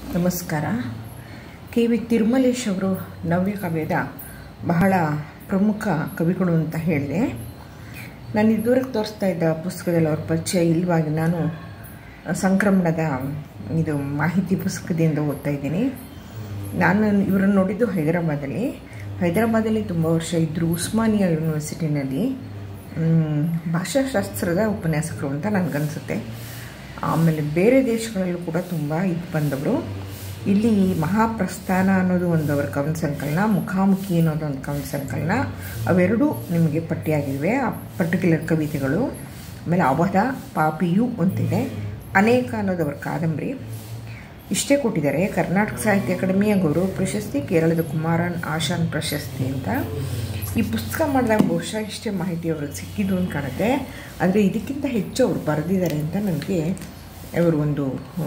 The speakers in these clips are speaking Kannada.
ನಮಸ್ಕಾರ ಕೆ ವಿ ತಿರುಮಲೇಶ್ ಅವರು ನವ್ಯ ಕಾವ್ಯದ ಬಹಳ ಪ್ರಮುಖ ಕವಿಗಳು ಅಂತ ಹೇಳಿದೆ ನಾನು ಇದುವರೆಗೆ ತೋರಿಸ್ತಾ ಇದ್ದ ಪುಸ್ತಕದಲ್ಲಿ ಅವ್ರ ಪರಿಚಯ ಇಲ್ವಾಗಿ ನಾನು ಸಂಕ್ರಮಣದ ಇದು ಮಾಹಿತಿ ಪುಸ್ತಕದಿಂದ ಓದ್ತಾ ಇದ್ದೀನಿ ನಾನು ಇವರನ್ನು ನೋಡಿದ್ದು ಹೈದರಾಬಾದಲ್ಲಿ ಹೈದರಾಬಾದಲ್ಲಿ ತುಂಬ ವರ್ಷ ಇದ್ದರು ಉಸ್ಮಾನಿಯಾ ಯೂನಿವರ್ಸಿಟಿನಲ್ಲಿ ಭಾಷಾಶಾಸ್ತ್ರದ ಉಪನ್ಯಾಸಕರು ಅಂತ ನನಗನ್ಸುತ್ತೆ ಆಮೇಲೆ ಬೇರೆ ದೇಶಗಳಲ್ಲೂ ಕೂಡ ತುಂಬ ಇದು ಬಂದವರು ಇಲ್ಲಿ ಮಹಾಪ್ರಸ್ಥಾನ ಅನ್ನೋದು ಒಂದು ಅವರ ಕವನ ಸಂಕಲನ ಮುಖಾಮುಖಿ ಅನ್ನೋದು ಒಂದು ಕವನ ಸಂಕಲನ ಅವೆರಡೂ ನಿಮಗೆ ಪಟ್ಟಿಯಾಗಿವೆ ಆ ಪರ್ಟಿಕ್ಯುಲರ್ ಕವಿತೆಗಳು ಆಮೇಲೆ ಅವಧ ಪಾಪಿಯು ಅಂತಿದೆ ಅನೇಕ ಅನ್ನೋದು ಅವರ ಕಾದಂಬರಿ ಇಷ್ಟೇ ಕೊಟ್ಟಿದ್ದಾರೆ ಕರ್ನಾಟಕ ಸಾಹಿತ್ಯ ಅಕಾಡೆಮಿಯ ಗೌರವ ಪ್ರಶಸ್ತಿ ಕೇರಳದ ಕುಮಾರನ್ ಆಶಾನ್ ಪ್ರಶಸ್ತಿ ಅಂತ ಈ ಪುಸ್ತಕ ಮಾಡಿದಾಗ ಬಹುಶಃ ಇಷ್ಟೇ ಮಾಹಿತಿ ಅವ್ರಿಗೆ ಸಿಕ್ಕಿದ್ದು ಅಂತ ಕಾಣುತ್ತೆ ಆದರೆ ಇದಕ್ಕಿಂತ ಹೆಚ್ಚು ಅವರು ಬರೆದಿದ್ದಾರೆ ಅಂತ ನನಗೆ ಅವರು ಒಂದು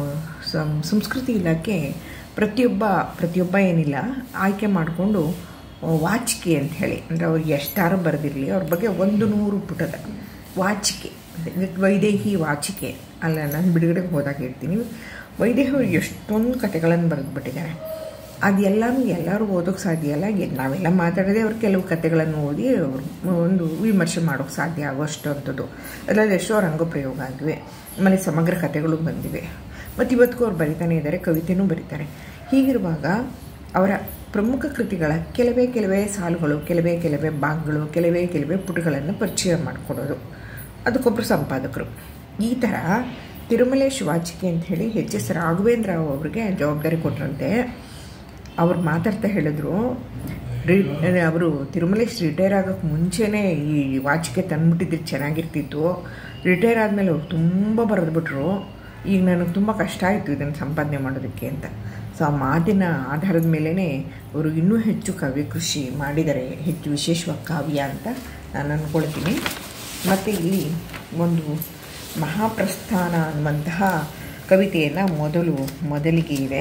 ಸಂಸ್ಕೃತಿ ಇಲಾಖೆ ಪ್ರತಿಯೊಬ್ಬ ಪ್ರತಿಯೊಬ್ಬ ಏನಿಲ್ಲ ಆಯ್ಕೆ ಮಾಡಿಕೊಂಡು ವಾಚಿಕೆ ಅಂತ ಹೇಳಿ ಅಂದರೆ ಅವ್ರಿಗೆ ಎಷ್ಟಾರು ಬರೆದಿರಲಿ ಅವ್ರ ಬಗ್ಗೆ ಒಂದು ನೂರು ಪುಟದ ವಾಚಿಕೆ ವೈದೇಹಿ ವಾಚಿಕೆ ಅಲ್ಲ ನಾನು ಬಿಡುಗಡೆಗೆ ಹೋದಾಗ ಹೇಳ್ತೀನಿ ವೈದೇಹಿ ಅವ್ರಿಗೆ ಎಷ್ಟೊಂದು ಕಥೆಗಳನ್ನು ಬರೆದುಬಿಟ್ಟಿದ್ದಾರೆ ಅದೆಲ್ಲನೂ ಎಲ್ಲರೂ ಓದೋಕ್ಕೆ ಸಾಧ್ಯ ಅಲ್ಲ ನಾವೆಲ್ಲ ಮಾತಾಡೋದೇ ಅವ್ರು ಕೆಲವು ಕಥೆಗಳನ್ನು ಓದಿ ಒಂದು ವಿಮರ್ಶೆ ಮಾಡೋಕ್ಕೆ ಸಾಧ್ಯ ಆಗೋಷ್ಟು ಅಂಥದ್ದು ಅದರಲ್ಲಿ ಎಷ್ಟೋ ರಂಗಪ್ರಯೋಗ ಆಗಿವೆ ಆಮೇಲೆ ಸಮಗ್ರ ಕಥೆಗಳು ಬಂದಿವೆ ಮತ್ತು ಇವತ್ತಿಗೂ ಅವ್ರು ಬರಿತಾನೆ ಇದ್ದಾರೆ ಕವಿತೆನೂ ಬರೀತಾರೆ ಹೀಗಿರುವಾಗ ಅವರ ಪ್ರಮುಖ ಕೃತಿಗಳ ಕೆಲವೇ ಕೆಲವೇ ಸಾಲುಗಳು ಕೆಲವೇ ಕೆಲವೇ ಭಾಗಗಳು ಕೆಲವೇ ಕೆಲವೇ ಪುಟಗಳನ್ನು ಪರಿಚಯ ಮಾಡಿಕೊಡೋದು ಅದಕ್ಕೊಬ್ಬರು ಸಂಪಾದಕರು ಈ ಥರ ತಿರುಮಲೇಶ್ ವಾಚಿಕೆ ಅಂತ ಹೇಳಿ ಎಚ್ ಎಸ್ ರಾಘವೇಂದ್ರ ಅವರಿಗೆ ಜವಾಬ್ದಾರಿ ಕೊಟ್ಟರಂತೆ ಅವ್ರು ಮಾತಾಡ್ತಾ ಹೇಳಿದ್ರು ರಿ ಅವರು ತಿರುಮಲೇಶ್ ರಿಟೈರ್ ಆಗೋಕ್ಕೆ ಮುಂಚೆನೇ ಈ ವಾಚಿಕೆ ತಂದುಬಿಟ್ಟಿದ್ರೆ ಚೆನ್ನಾಗಿರ್ತಿತ್ತು ರಿಟೈರ್ ಆದಮೇಲೆ ಅವ್ರು ತುಂಬ ಬರೆದ್ಬಿಟ್ರು ಈಗ ನನಗೆ ತುಂಬ ಕಷ್ಟ ಆಯಿತು ಇದನ್ನು ಸಂಪಾದನೆ ಮಾಡೋದಕ್ಕೆ ಅಂತ ಸೊ ಆ ಮಾತಿನ ಆಧಾರದ ಮೇಲೇ ಅವರು ಇನ್ನೂ ಹೆಚ್ಚು ಕಾವ್ಯ ಕೃಷಿ ಮಾಡಿದ್ದಾರೆ ಹೆಚ್ಚು ವಿಶೇಷವಾಗಿ ಕಾವ್ಯ ಅಂತ ನಾನು ಅಂದ್ಕೊಳ್ತೀನಿ ಮತ್ತು ಇಲ್ಲಿ ಒಂದು ಮಹಾಪ್ರಸ್ಥಾನ ಅನ್ನುವಂತಹ ಕವಿತೆಯನ್ನು ಮೊದಲು ಮೊದಲಿಗೆ ಇದೆ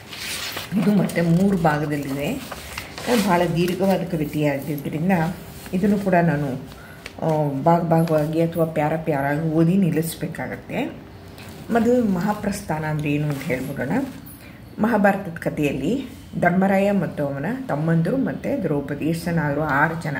ಇದು ಮತ್ತೆ ಮೂರು ಭಾಗದಲ್ಲಿದೆ ಭಾಳ ದೀರ್ಘವಾದ ಕವಿತೆಯಾಗಿದ್ದರಿಂದ ಇದನ್ನು ಕೂಡ ನಾನು ಭಾಗ ಭಾಗವಾಗಿ ಅಥವಾ ಪ್ಯಾರ ಪ್ಯಾರಾಗಿ ಓದಿ ನಿಲ್ಲಿಸಬೇಕಾಗತ್ತೆ ಮೊದಲು ಮಹಾಪ್ರಸ್ಥಾನ ಅಂದರೆ ಏನು ಅಂತ ಹೇಳ್ಬಿಡೋಣ ಮಹಾಭಾರತದ ಕಥೆಯಲ್ಲಿ ಧರ್ಮರಾಯ ಮತ್ತು ಅವನ ತಮ್ಮಂದರು ಮತ್ತು ದ್ರೌಪದಿ ಎಷ್ಟು ಜನ ಆದರು ಆರು ಜನ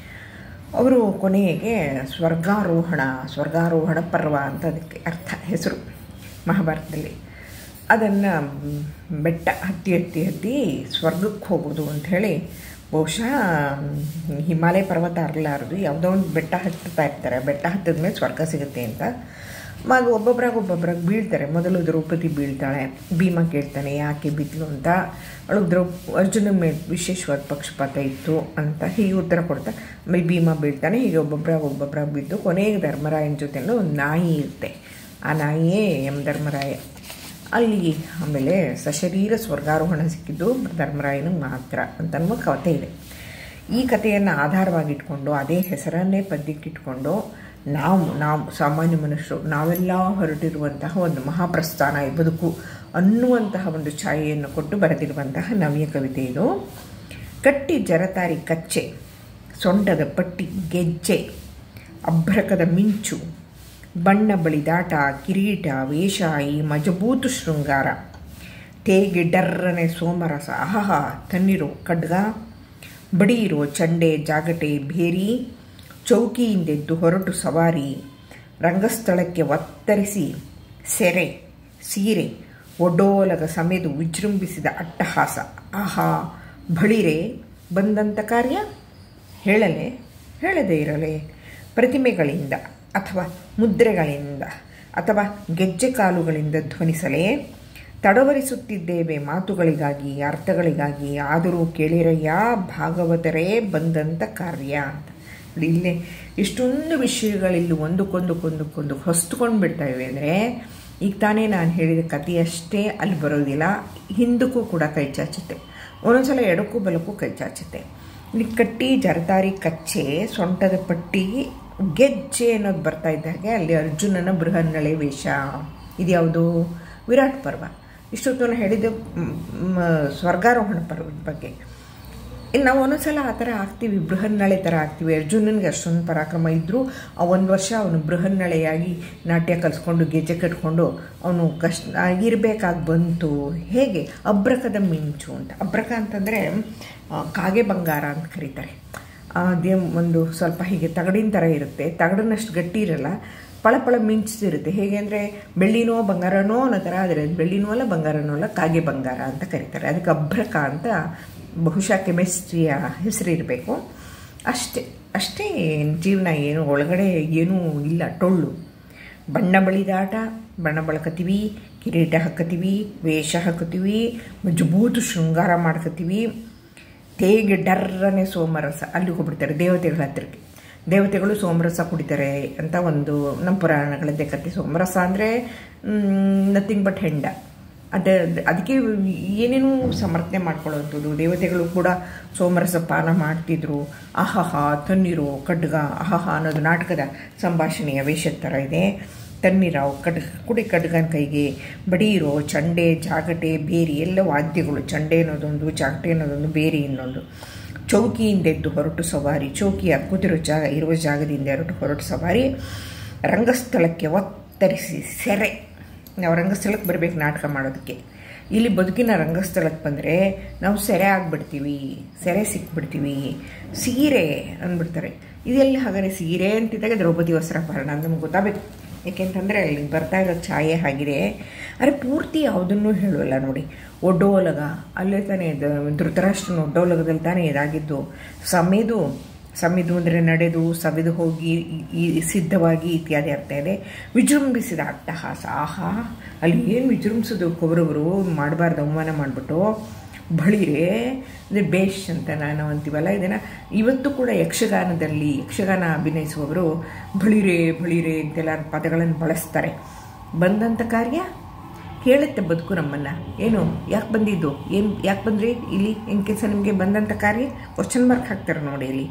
ಅವರು ಕೊನೆಗೆ ಸ್ವರ್ಗಾರೋಹಣ ಸ್ವರ್ಗಾರೋಹಣ ಪರ್ವ ಅಂತ ಅದಕ್ಕೆ ಅರ್ಥ ಹೆಸರು ಮಹಾಭಾರತದಲ್ಲಿ ಅದನ್ನು ಬೆಟ್ಟ ಹತ್ತಿ ಹತ್ತಿ ಹತ್ತಿ ಸ್ವರ್ಗಕ್ಕೆ ಹೋಗೋದು ಅಂಥೇಳಿ ಬಹುಶಃ ಹಿಮಾಲಯ ಪರ್ವತ ಅರಲಾರದು ಯಾವುದೋ ಒಂದು ಬೆಟ್ಟ ಹತ್ತುತ್ತಾ ಇರ್ತಾರೆ ಬೆಟ್ಟ ಹತ್ತಿದ ಮೇಲೆ ಸ್ವರ್ಗ ಸಿಗುತ್ತೆ ಅಂತ ಆಗ ಒಬ್ಬೊಬ್ಬರಾಗ ಒಬ್ಬೊಬ್ಬರಾಗ ಬೀಳ್ತಾರೆ ಮೊದಲು ದ್ರೌಪದಿ ಬೀಳ್ತಾಳೆ ಭೀಮ ಕೇಳ್ತಾನೆ ಯಾಕೆ ಬಿದ್ಲು ಅಂತ ಅವಳಿಗೆ ದ್ರೌ ಅರ್ಜುನ ಮೇಲೆ ವಿಶೇಷವಾದ ಪಕ್ಷಪಾತ ಇತ್ತು ಅಂತ ಹೀಗೆ ಉತ್ತರ ಕೊಡ್ತಾ ಆಮೇಲೆ ಭೀಮ ಬೀಳ್ತಾನೆ ಹೀಗೆ ಒಬ್ಬೊಬ್ಬರಾಗ ಒಬ್ಬೊಬ್ಬರಾಗ ಬಿದ್ದು ಕೊನೆಗೆ ಧರ್ಮರಾಯನ ಜೊತೆನೂ ಒಂದು ನಾಯಿ ಇರುತ್ತೆ ಆ ನಾಯಿಯೇ ಎಂ ಧರ್ಮರಾಯ ಅಲ್ಲಿ ಆಮೇಲೆ ಸಶರೀರ ಸ್ವರ್ಗಾರೋಹಣ ಸಿಕ್ಕಿದ್ದು ಧರ್ಮರಾಯನಿಗೆ ಮಾತ್ರ ಅಂತನ್ನುವ ಕಥೆ ಇದೆ ಈ ಕಥೆಯನ್ನು ಆಧಾರವಾಗಿಟ್ಕೊಂಡು ಅದೇ ಹೆಸರನ್ನೇ ಪದ್ಯಕ್ಕಿಟ್ಕೊಂಡು ನಾವು ನಾವು ಸಾಮಾನ್ಯ ಮನುಷ್ಯರು ನಾವೆಲ್ಲ ಹೊರಟಿರುವಂತಹ ಒಂದು ಮಹಾಪ್ರಸ್ಥಾನ ಈ ಬದುಕು ಅನ್ನುವಂತಹ ಒಂದು ಛಾಯೆಯನ್ನು ಕೊಟ್ಟು ಬರೆದಿರುವಂತಹ ನವ್ಯ ಕವಿತೆ ಇದು ಕಟ್ಟಿ ಜರತಾರಿ ಕಚ್ಚೆ ಸೊಂಟದ ಪಟ್ಟಿ ಗೆಜ್ಜೆ ಅಭ್ರಕದ ಮಿಂಚು ಬಣ್ಣ ಬಳಿದಾಟ ಕಿರೀಟ ವೇಷ ಈ ಮಜಬೂತು ಶೃಂಗಾರ ತೇಗೆ ಡರ್ರನೆ ಸೋಮರಸ ಅಹಹ ತನ್ನಿರೋ ಖಡ್ಗ ಬಡಿಯಿರೋ ಚಂಡೆ ಜಾಗಟೆ ಭೇರಿ ಚೌಕಿಯಿಂದೆದ್ದು ಹೊರಟು ಸವಾರಿ ರಂಗಸ್ಥಳಕ್ಕೆ ಒತ್ತರಿಸಿ ಸೆರೆ ಸೀರೆ ಒಡೋಲಗ ಸಮೆದು ವಿಜೃಂಭಿಸಿದ ಅಟ್ಟಹಾಸ ಆಹಾ ಬಳಿರೆ ಬಂದಂಥ ಕಾರ್ಯ ಹೇಳಲೆ ಹೇಳದೇ ಇರಲೆ ಪ್ರತಿಮೆಗಳಿಂದ ಅಥವಾ ಮುದ್ರೆಗಳಿಂದ ಅಥವಾ ಗೆಜ್ಜೆ ಕಾಲುಗಳಿಂದ ಧ್ವನಿಸಲೇ ತಡವರಿಸುತ್ತಿದ್ದೇವೆ ಮಾತುಗಳಿಗಾಗಿ ಅರ್ಥಗಳಿಗಾಗಿ ಆದರೂ ಕೇಳಿರಯ್ಯ ಭಾಗವತರೇ ಬಂದಂಥ ಕಾರ್ಯ ಅಂತ ಇಲ್ಲೇ ಇಷ್ಟೊಂದು ವಿಷಯಗಳಿಲ್ಲಿ ಒಂದಕ್ಕೊಂದಕ್ಕೊಂದಕ್ಕೊಂದು ಹೊಸ್ತುಕೊಂಡು ಬಿಡ್ತಾ ಇವೆ ಅಂದರೆ ಈಗ ತಾನೇ ನಾನು ಹೇಳಿದ ಕಥೆಯಷ್ಟೇ ಅಲ್ಲಿ ಬರೋದಿಲ್ಲ ಹಿಂದಕ್ಕೂ ಕೂಡ ಕೈ ಚಾಚುತ್ತೆ ಒಂದೊಂದ್ಸಲ ಎಡಕ್ಕೂ ಬಲಕ್ಕೂ ಕೈ ಚಾಚುತ್ತೆ ಇಲ್ಲಿ ಕಟ್ಟಿ ಜರತಾರಿ ಕಚ್ಚೆ ಸೊಂಟದ ಪಟ್ಟಿ ಗೆಜ್ಜೆ ಅನ್ನೋದು ಬರ್ತಾ ಇದ್ದ ಹಾಗೆ ಅಲ್ಲಿ ಅರ್ಜುನನ ಬೃಹನ್ನಳೆ ವೇಷ ಇದ್ಯಾವುದು ವಿರಾಟ್ ಪರ್ವ ಇಷ್ಟೊತ್ತು ನಾನು ಹೇಳಿದ್ದು ಸ್ವರ್ಗಾರೋಹಣ ಪರ್ವದ ಬಗ್ಗೆ ಇನ್ನು ನಾವು ಒಂದೊಂದ್ಸಲ ಆ ಥರ ಆಗ್ತೀವಿ ಬೃಹನ್ನಳೆ ಥರ ಆಗ್ತೀವಿ ಅರ್ಜುನನಿಗೆ ಅಷ್ಟೊಂದು ಪರಾಕ್ರಮ ಇದ್ದರೂ ಆ ಒಂದು ವರ್ಷ ಅವನು ಬೃಹನ್ನಳೆಯಾಗಿ ನಾಟ್ಯ ಕಲಿಸ್ಕೊಂಡು ಗೆಜ್ಜೆ ಕಟ್ಕೊಂಡು ಅವನು ಕಷ್ಟ ಇರಬೇಕಾಗಿ ಬಂತು ಹೇಗೆ ಅಬ್ರಕದ ಮಿಂಚು ಅಂತ ಅಬ್ರಕ ಅಂತಂದರೆ ಕಾಗೆ ಬಂಗಾರ ಅಂತ ಕರೀತಾರೆ ಅದೇ ಒಂದು ಸ್ವಲ್ಪ ಹೀಗೆ ತಗಡಿನ ಥರ ಇರುತ್ತೆ ತಗಡಿನಷ್ಟು ಗಟ್ಟಿ ಇರಲ್ಲ ಪಳಪಳ ಮಿಂಚಿರುತ್ತೆ ಹೇಗೆ ಅಂದರೆ ಬೆಳ್ಳಿನೋ ಬಂಗಾರನೋ ಅನ್ನೋ ಥರ ಆದರೆ ಬೆಳ್ಳಿನೂ ಅಲ್ಲ ಬಂಗಾರನೂ ಅಲ್ಲ ಕಾಗೆ ಬಂಗಾರ ಅಂತ ಕರೀತಾರೆ ಅದಕ್ಕೆ ಅಭ್ರಕ ಅಂತ ಬಹುಶಃ ಕೆಮಿಸ್ಟ್ರಿಯ ಹೆಸರು ಇರಬೇಕು ಅಷ್ಟೇ ಅಷ್ಟೇ ಜೀವನ ಏನು ಒಳಗಡೆ ಏನೂ ಇಲ್ಲ ಟೊಳ್ಳು ಬಣ್ಣ ಬಳಿದಾಟ ಬಣ್ಣ ಬಳಕತ್ತೀವಿ ಕಿರೀಟ ಹಾಕತ್ತೀವಿ ವೇಷ ಹಾಕತ್ತೀವಿ ಮಜಬೂತು ಶೃಂಗಾರ ಮಾಡ್ಕತ್ತೀವಿ ತೇಗೆ ಡರ್ರನೆ ಸೋಮರಸ ಅಲ್ಲಿ ಹೋಗ್ಬಿಡ್ತಾರೆ ದೇವತೆಗಳ ಹತ್ರಕ್ಕೆ ದೇವತೆಗಳು ಸೋಮರಸ ಕುಡಿತಾರೆ ಅಂತ ಒಂದು ನಮ್ಮ ಪುರಾಣಗಳದ್ದೇ ಕತೆ ಸೋಮರಸ ಅಂದರೆ ನಥಿಂಗ್ ಬಟ್ ಹೆಂಡ ಅದೇ ಅದಕ್ಕೆ ಏನೇನೂ ಸಮರ್ಥನೆ ಮಾಡ್ಕೊಳ್ಳೋವಂಥದ್ದು ದೇವತೆಗಳು ಕೂಡ ಸೋಮರಸ ಪಾನ ಮಾಡ್ತಿದ್ರು ಅಹಹ ತಣ್ಣೀರು ಖಡ್ಗ ಅಹಹ ಅನ್ನೋದು ನಾಟಕದ ಸಂಭಾಷಣೆಯ ವೇಷದ ಥರ ಇದೆ ತಣ್ಣೀರಾವು ಕಡ್ ಕುಡಿ ಖಡ್ಗನ ಕೈಗೆ ಬಡೀರೋ ಚಂಡೆ ಜಾಗಟೆ ಬೇರಿ ಎಲ್ಲ ವಾದ್ಯಗಳು ಚಂಡೆ ಅನ್ನೋದೊಂದು ಜಾಗಟೆ ಅನ್ನೋದೊಂದು ಬೇರೆ ಇನ್ನೊಂದು ಚೌಕಿಯಿಂದ ಎದ್ದು ಹೊರಟು ಸವಾರಿ ಚೌಕಿಯ ಕುದಿರೋ ಜಾಗ ಇರುವ ಜಾಗದಿಂದ ಹೊರಟು ಹೊರಟು ಸವಾರಿ ರಂಗಸ್ಥಳಕ್ಕೆ ಒತ್ತರಿಸಿ ಸೆರೆ ನಾವು ರಂಗಸ್ಥಳಕ್ಕೆ ಬರಬೇಕು ನಾಟಕ ಮಾಡೋದಕ್ಕೆ ಇಲ್ಲಿ ಬದುಕಿನ ರಂಗಸ್ಥಳಕ್ಕೆ ಬಂದರೆ ನಾವು ಸೆರೆ ಆಗಿಬಿಡ್ತೀವಿ ಸೆರೆ ಸಿಕ್ಬಿಡ್ತೀವಿ ಸೀರೆ ಅಂದ್ಬಿಡ್ತಾರೆ ಇದೆಲ್ಲ ಹಾಗಾದ್ರೆ ಸೀರೆ ಅಂತಿದ್ದಾಗ ದ್ರೌಪದಿ ವಸ್ತ್ರಾಭರಣ ಅಂತ ನಮ್ಗೆ ಗೊತ್ತಾಗಬೇಕು ಏಕೆಂತಂದರೆ ಅಲ್ಲಿ ಬರ್ತಾ ಇರೋ ಛಾಯೆ ಆಗಿದೆ ಆದರೆ ಪೂರ್ತಿ ಯಾವುದನ್ನೂ ಹೇಳೋಲ್ಲ ನೋಡಿ ಒಡ್ಡೋಲಗ ಅಲ್ಲೇ ತಾನೇ ಧೃತರಾಷ್ಟ್ರನ ಒಡ್ಡೋಲಗದಲ್ಲಿ ತಾನೇ ಇದಾಗಿದ್ದು ಸಮೇದು ಸಮಿದು ಅಂದರೆ ನಡೆದು ಸವಿದು ಹೋಗಿ ಈ ಸಿದ್ಧವಾಗಿ ಇತ್ಯಾದಿ ಆಗ್ತಾ ಇದೆ ವಿಜೃಂಭಿಸಿದ ಅಟ್ಟಹಾಸ ಆಹಾ ಅಲ್ಲಿ ಏನು ವಿಜೃಂಭಿಸೋದು ಕೌರವರು ಮಾಡಬಾರ್ದು ಅವಮಾನ ಮಾಡಿಬಿಟ್ಟು ಬಳಿರೆ ಅಂದರೆ ಬೇಷ್ ಅಂತ ನಾನು ಅಂತೀವಲ್ಲ ಇದನ್ನು ಇವತ್ತು ಕೂಡ ಯಕ್ಷಗಾನದಲ್ಲಿ ಯಕ್ಷಗಾನ ಅಭಿನಯಿಸುವವರು ಬಳಿರೆ ಬಳಿರೆ ಅಂತೆಲ್ಲ ಪದಗಳನ್ನು ಬಳಸ್ತಾರೆ ಬಂದಂಥ ಕಾರ್ಯ ಕೇಳುತ್ತೆ ಬದುಕು ನಮ್ಮನ್ನು ಏನು ಯಾಕೆ ಬಂದಿದ್ದು ಏನು ಯಾಕೆ ಬಂದ್ರಿ ಇಲ್ಲಿ ಏನು ಕೆಲಸ ನಿಮಗೆ ಬಂದಂಥ ಕಾರ್ಯ ಕ್ವಶನ್ ಮಾರ್ಕ್ ಹಾಕ್ತಾರೆ ನೋಡಿ ಇಲ್ಲಿ